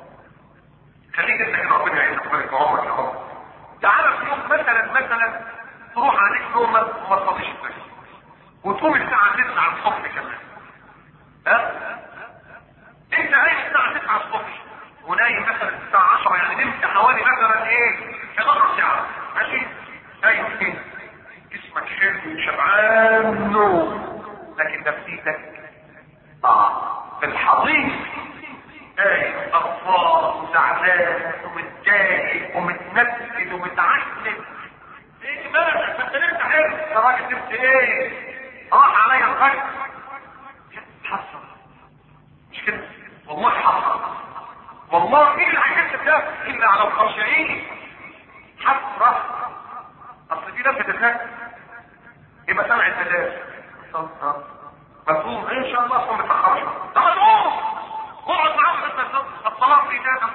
خليك انت كده ربنا يعينك ويبارك في عمرك يا رب تعال في يوم مثلا مثلا تروح عليك نومه وما تصليش الفجر وتقوم الساعه 9 الصبح كمان ها انت قايم الساعه 9 الصبح ونايم مثلا الساعه 10 يعني نمت حوالي مثلا ايه 11 ساعه ماشي قايم فين جسمك حلو شبعان نوم لكن نفسيتك اه في الحضيض ايه اطفال وزعلان ومتضايق ومتنكد ومتعكد ايه مالك ما انت نمت حلو يا راجل نمت ايه راح عليا الفجر حصل مش كده والله حصل والله مين اللي هيحس بده الا على الخاشعين حسرة اصل دي لفه الناس يبقى سمع التداس مفهوم ان شاء الله اصلا متاخرش طب تقوم اقعد معاهم انت الصلاه في ده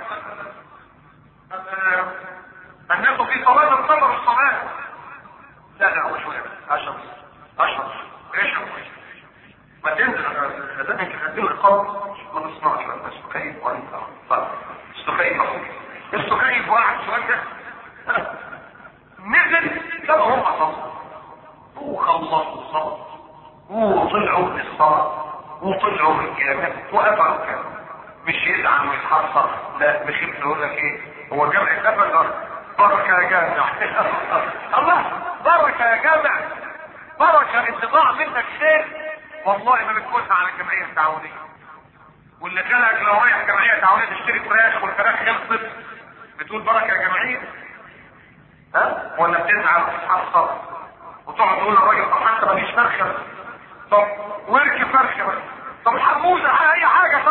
الناس في صلاه الصبر الصلاه لا لا هو شويه اشرب اشرب اشرب ما تنزل هذاك هديه القلب ما تصنعش بس استكيف وانت طيب استكيف استكيف واحد شويه نزل كما هم صلوا وخلصوا الصلاه وطلعوا للصلاة وطلعوا للجامع وقفلوا كده مش يزعل ويتحصر لا مش يقول لك ايه هو جمع اتقفل بركة يا جامع الله بركة يا جامع بركة انت ضاع منك شيء والله ما بتكونها على الجمعية التعاونية واللي جالك لو رايح جمعية تعاونية تشتري فراخ والفراخ خلصت بتقول بركة يا جمعية ها ولا بتزعل وتتحصر وتقعد تقول للراجل طب حتى مفيش فرخه طب ورك فرخه بس طب حموزه اي حاجه طيب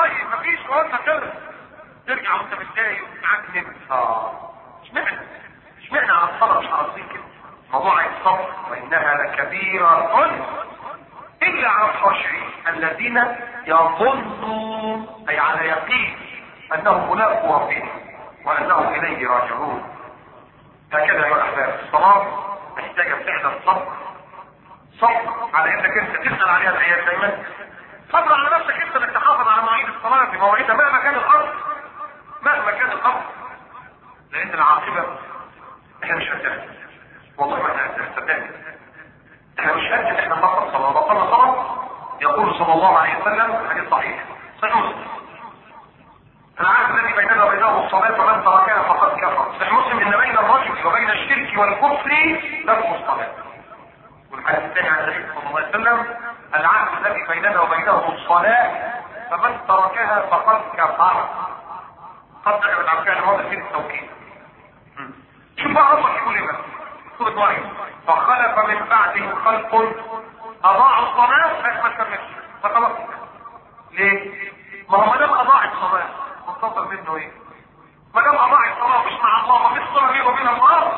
فيش وانت كده ترجع وانت متضايق ومعاك نمت اه اشمعنى اشمعنى على الصلاه مش عارفين كده موضوع الصبر وانها لكبيره الا على الخاشعين الذين يظنون اي على يقين انهم ملاقوا ربهم وانهم اليه راجعون هكذا يا احباب الصلاه محتاجه فعلا صبر صبر على انك انت تسال عليها الايات دايما صبر على نفسك انت انك تحافظ على مواعيد الصلاه في مواعيدها مهما كان الامر مهما كان الامر لان العاقبه احنا مش قدها والله ما احنا قدها صدقني احنا مش قد احنا نبطل صلاه بطلنا صلاه يقول صلى الله عليه وسلم حديث صحيح صحيح مسلم العهد الذي بيننا وبينهم الصلاه فمن تركها فقد كفر صحيح مسلم ان بين الرجل وبين الشرك والكفر ترك الصلاه والحديث الثاني عن النبي صلى الله عليه وسلم العهد الذي بيننا وبينهم الصلاه فمن تركها فقد كفر قد تعبت عن فعل هذا في التوكيد شوف بقى الله يقول ايه بقى سورة مريم فخلف من بعدهم خلق اضاعوا الصلاة بس ما كملش فخلاص ليه؟ ما هو ما دام اضاع الصلاة منتظر منه ايه؟ ما دام اضاع الصلاة مش مع الله ومش صلة بيه وبين الله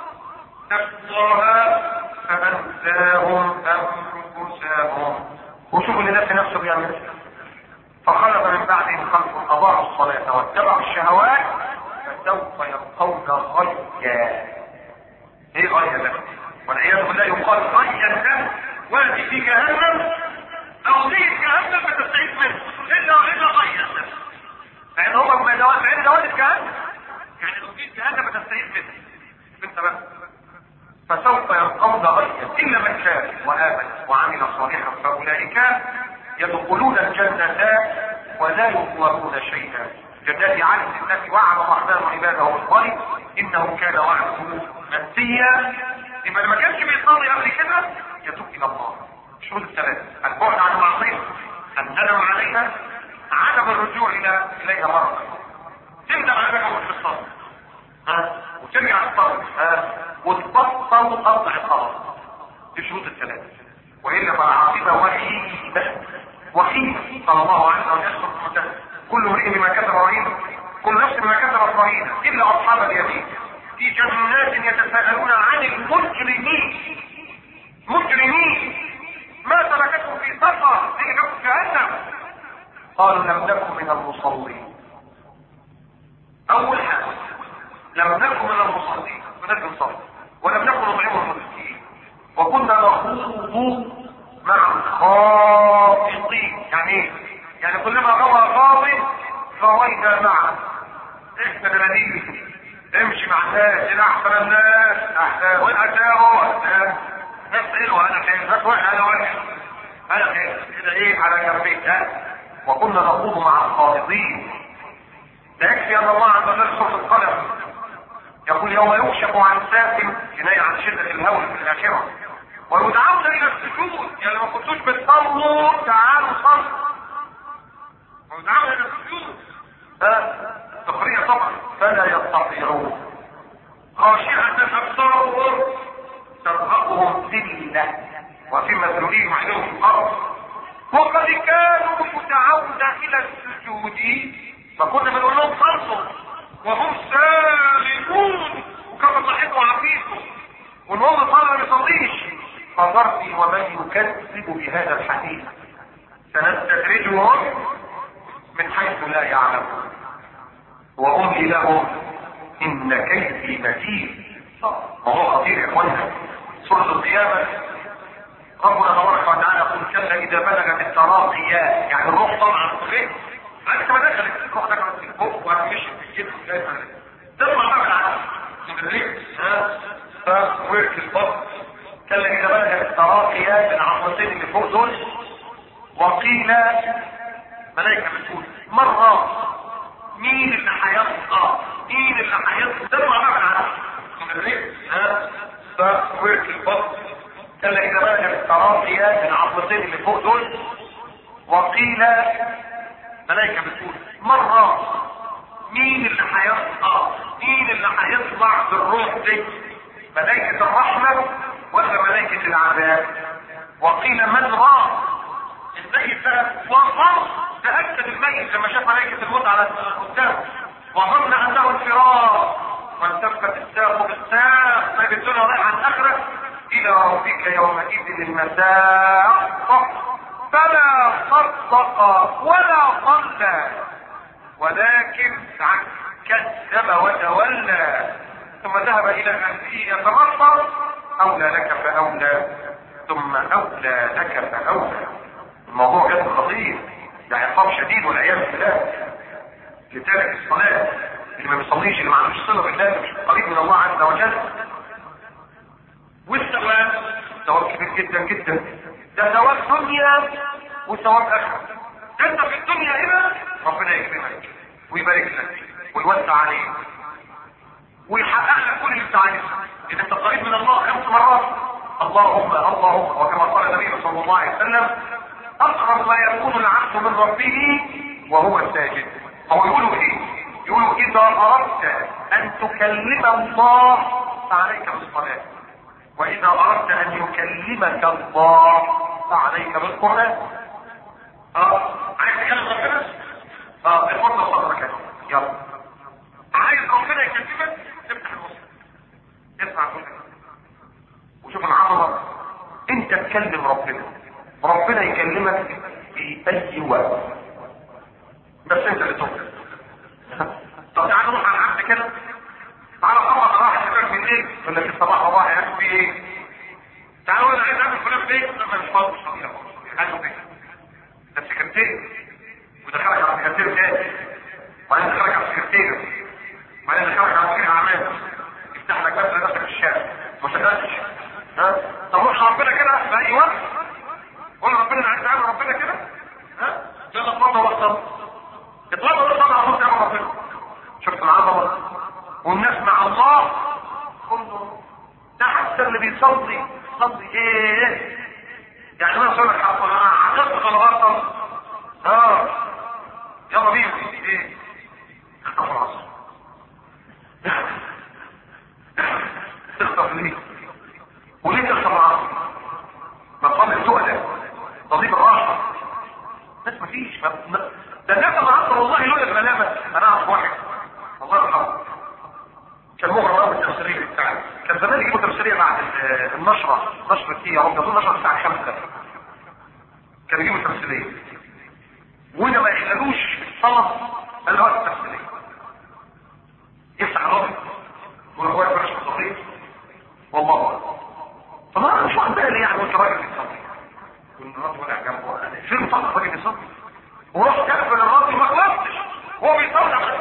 نفسها فأنساهم أنفسهم وشوفوا اللي ده في نفسه بيعمل ايه فخلف من بعدهم خلق اضاعوا الصلاة واتبعوا الشهوات فسوف يلقون غيا ايه غيا ده والعياذ بالله يقال غيا ده وادي في جهنم او زي جهنم بتستعيد منه الا الا غيا ده لان هم من دوات لان دوات جهنم يعني لو في جهنم بتستعيد منه انت بقى فسوف يلقون غيا الا من شاء وامن وعمل صالحا فاولئك يدخلون الجنة ولا يظلمون شيئا جنات عدن التي وعد الرحمن عباده بالخير انه كان وعده منسيا لما ما كانش بيصلي قبل كده يتوب الى الله شروط الثلاث البعد عن المعصيه الندم عليها عدم الرجوع الى اليها مره تندم على انك في الصلاه ها وترجع الصلاه ها وتبطل قطع الصلاه دي شروط الثلاث والا فالعاقبه وحيده وحيده صلى الله عليه وسلم كل امرئ بما كسب رهين كل نفس بما كسبت رهينه الا اصحاب اليمين في جنات يتساءلون عن المجرمين مجرمين ما تركتهم في سفر تلك جهنم قالوا لم نكن من المصلين اول حاجه لم نكن من المصلين ونحن نصلي ولم نكن نطعم المسكين وكنا نخوض مع الخاطئين يعني ايه؟ يعني كلما غوى خاطئ غوينا معه احنا دلالين امشي مع الناس الى احسن الناس احسن والاتاه احسن ناس حلوه انا خير ناس وحشه انا وحش انا خير كده ايه على جنبين ها وكنا نخوض مع الخاطئين ده يكفي ان الله عز وجل سوره القلم يقول يوم يكشف عن ساق كنايه عن شده الهول في الاخره ويدعون الى السجود يعني ما كنتوش بتصلوا تعالوا صلوا ويدعون الى السجود ها تقرية طبعا فلا يستطيعون خاشعة ابصارهم ترهقهم ذلة وفي مسؤولين عليهم في الارض وقد كانوا يدعون الى السجود فكنا بنقول لهم صلوا وهم سالمون وكما صحيحوا عقيدته والوضع صلى ما بيصليش فضربي ومن يكذب بهذا الحديث سنستدرجهم من حيث لا يعلمون واملي لهم ان كيدي متين وهو خطير يا اخوانا سوره القيامه ربنا تبارك وتعالى يقول كلا اذا بلغت التراقيات يعني الروح طبعا فين بعد ما دخلت الروح دخلت في البوق وهتمشي في الجسم تطلع بقى من العالم من الريق ها فورك البطن كلا اذا بلغت التراقيات العظمتين اللي فوق دول وقيل ملائكه بتقول مره مين اللي هيبقى مين اللي هيبقى تطلع بقى من العالم من الريق ها فورك البطن كلا اذا بلغت التراقيات العظمتين اللي فوق دول وقيل ملائكه بتقول مره مين اللي هيبقى مين اللي هيطلع بالروح دي ملائكه الرحمه ولا ملائكه العذاب وقيل من راى زي الذهب والقمر تاكد الميت لما شاف ملائكه الموت على قدامه وظن انه انفراد والتفت الساق بالساق ما بالدنيا رايح عن الاخره الى ربك يومئذ المساق فلا صدق ولا صلى ولكن كذب وتولى ثم ذهب الى اهله يترصد اولى لك فاولى ثم اولى لك فاولى الموضوع جد خطير ده عقاب شديد والعياذ بالله لتارك الصلاه اللي ما بيصليش اللي ما عندوش صله بالله اللي مش قريب من الله عز وجل والثواب ثواب كبير جدا جدا ده ثواب دنيا وثواب اخره انت في الدنيا هنا ربنا يكرمك ويبارك لك ويوسع عليك ويحقق لك كل اللي انت عايزه اذا انت قريب من الله خمس مرات اللهم اللهم وكما قال النبي صلى الله عليه وسلم اقرب ما يكون العبد من ربه وهو ساجد هو يقولوا ايه يقولوا اذا اردت ان تكلم الله فعليك بالصلاه واذا اردت ان يكلمك الله فعليك بالقران اه عايز تكلم ربنا اه الفرصه صدرك يلا عايز ربنا يكلمك افتح المصحف اسمع كل وشوف العظمه انت تكلم ربنا ربنا يكلمك في اي وقت بس انت اللي تفكر طب تعالى نروح على العبد كده تعالى خبط راح شباب بالليل يقول لك الصباح والله هياكل فيه ايه تعالوا انا عايز اعمل فلان فين انا مش فاضي مش فاضي عايزه فين ده السكرتير ودخلك على السكرتير تاني وبعدين دخلك على السكرتير وبعدين دخلك على مدير اعمال يفتح لك بس لنفسك في الشارع ما شغلتش ها طب روح ربنا كده في اي وقت قول ربنا انا عايز اعمل ربنا كده ها يلا اتفضل وصل اتفضل وصل على صوت يا ربنا شفت العظمه والناس مع الله كله ده حتى اللي بيصلي صلي ايه يعني انا اقول لك حققت الغلطه اه يلا بينا ايه اخطف العصر تخطف ليه وليه تخطف العصر ما تصلي السؤال تضيب الراحه بس مفيش ما... ده الناس اللي عصر والله لولا الملامه انا اعرف واحد الله يرحمه كان مغرم قوي بالتمثيليه بتاعي كان زمان يجيبوا تمثيليه بعد النشره نشره ايه يا رب اظن نشره الساعه 5 كان يجيبوا تمثيليه وهنا ما يحللوش الصلاه الا وقت التمثيليه يفتح الراجل وهو يفرش الصغير والله اكبر فما انا مش واخد بالي يعني وانت راجل بتصلي والراجل وقع جنبه فين طلع الراجل بيصلي ورحت كافر الراجل ما خلصتش هو بيصلي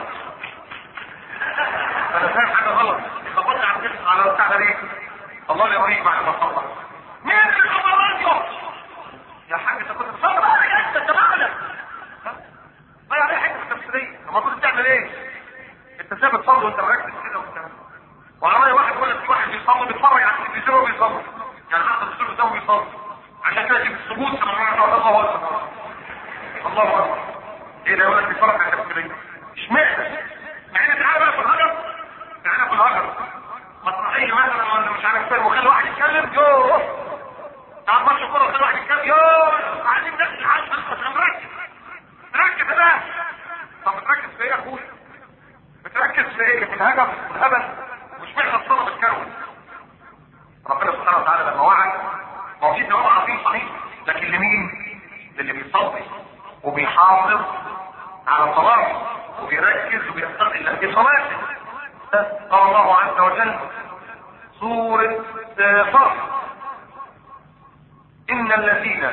انا فاهم حاجه غلط خبطت على الجسم على بتاع ده ليه الله لا يوريك بعد ما صلى مين اللي خبط راديو يا حاج انت كنت بتصلي بقى يا انت انت معنا ضيع عليه حته التمثيليه المفروض تعمل ايه انت سايب تصلي وانت مركز كده وبتاع وعلى راي واحد يقول لك في واحد بيصلي بيتفرج على التلفزيون وبيصلي يعني حتى التلفزيون قدامه بيصلي عشان كده يجيب السجود كما قال الله اكبر الله اكبر ايه ده يقول لك بيتفرج على التمثيليه اشمعنى مع ان تعالى بقى في الهجر تعالى في الهجر مسرحيه مثلا ولا مش عارف فين وخلي واحد يتكلم يوه تعال ماتش كوره وخلي واحد يتكلم يوه عايزين نفس الحاج بس مركز ركز يا بقى طب بتركز في ايه يا اخويا بتركز في ايه في الهجر في الهبل مش محتاج الصلاه بتكروت ربنا سبحانه وتعالى لما وعد ما هو في ثواب عظيم صحيح لكن لمين؟ للي بيصلي وبيحافظ على صلاته وبيركز وبيستقل الله في صلاته قال الله عز وجل سورة صف إن الذين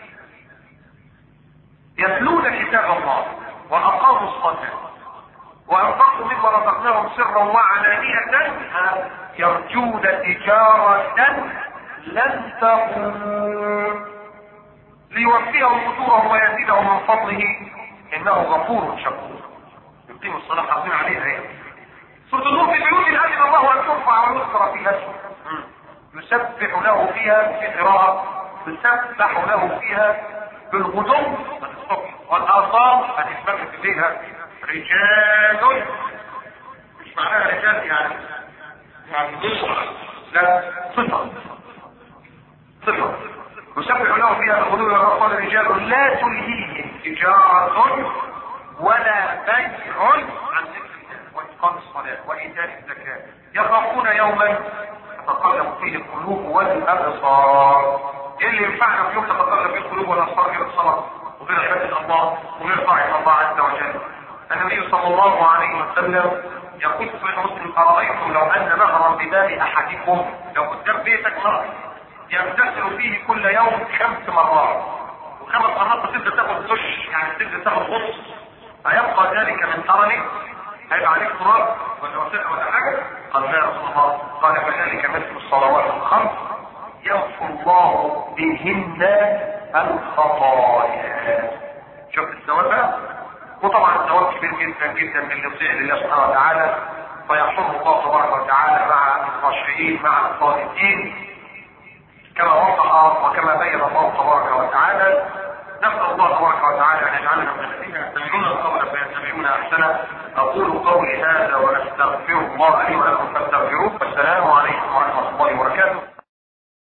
يتلون كتاب الله وأقاموا الصلاة وأنفقوا مما رزقناهم سرا وعلانية يرجون تجارة لن تقوم ليوفيهم أجورهم ويزيدهم من فضله إنه غفور شكور يقيم الصلاة حافظين عليها هي سورة النور في بيوت أذن الله أن ترفع ويذكر فيها اسمه يسبح له فيها في قراءة يسبح له فيها بالغدو الصبح والآثار هتثبت إليها رجال مش معناها رجال يعني يعني لا صفة صفة يسبح له فيها الغدو والأطفال رجال لا تلهيهم تجارة ولا بيع عن ذكر الله وإقام الصلاة وإيتاء الزكاة يخافون يوما تتقلب فيه القلوب والأبصار إيه اللي ينفعنا في يوم تتقلب فيه القلوب والأبصار غير الصلاة وغير عبادة الله وغير طاعة الله عز وجل النبي صلى الله عليه وسلم يقول في مسلم أرأيتم لو أن نهرا بباب أحدكم لو قدام بيتك نهر يغتسل فيه كل يوم خمس مرات وخمس مرات بتبدا تاخد دش يعني بتبدا تاخد غص هيبقى ذلك من ثمنه هيبقى عليك تراب ولا وسائل ولا حاجه قال لا يا رسول الله قال فذلك مثل الصلوات الخمس يغفر الله بهن الخطايا شوف الثواب بقى وطبعا الثواب كبير جدا جدا من يطيع لله سبحانه وتعالى فيحشره الله تبارك وتعالى مع الخاشعين مع الصادقين كما وضح وكما بين الله تبارك وتعالى نسأل الله تبارك وتعالى أن يجعلنا من الذين يستمعون القول فيتبعون أحسنه أقول قولي هذا وأستغفر الله لي ولكم فاستغفروه والسلام عليكم ورحمة الله وبركاته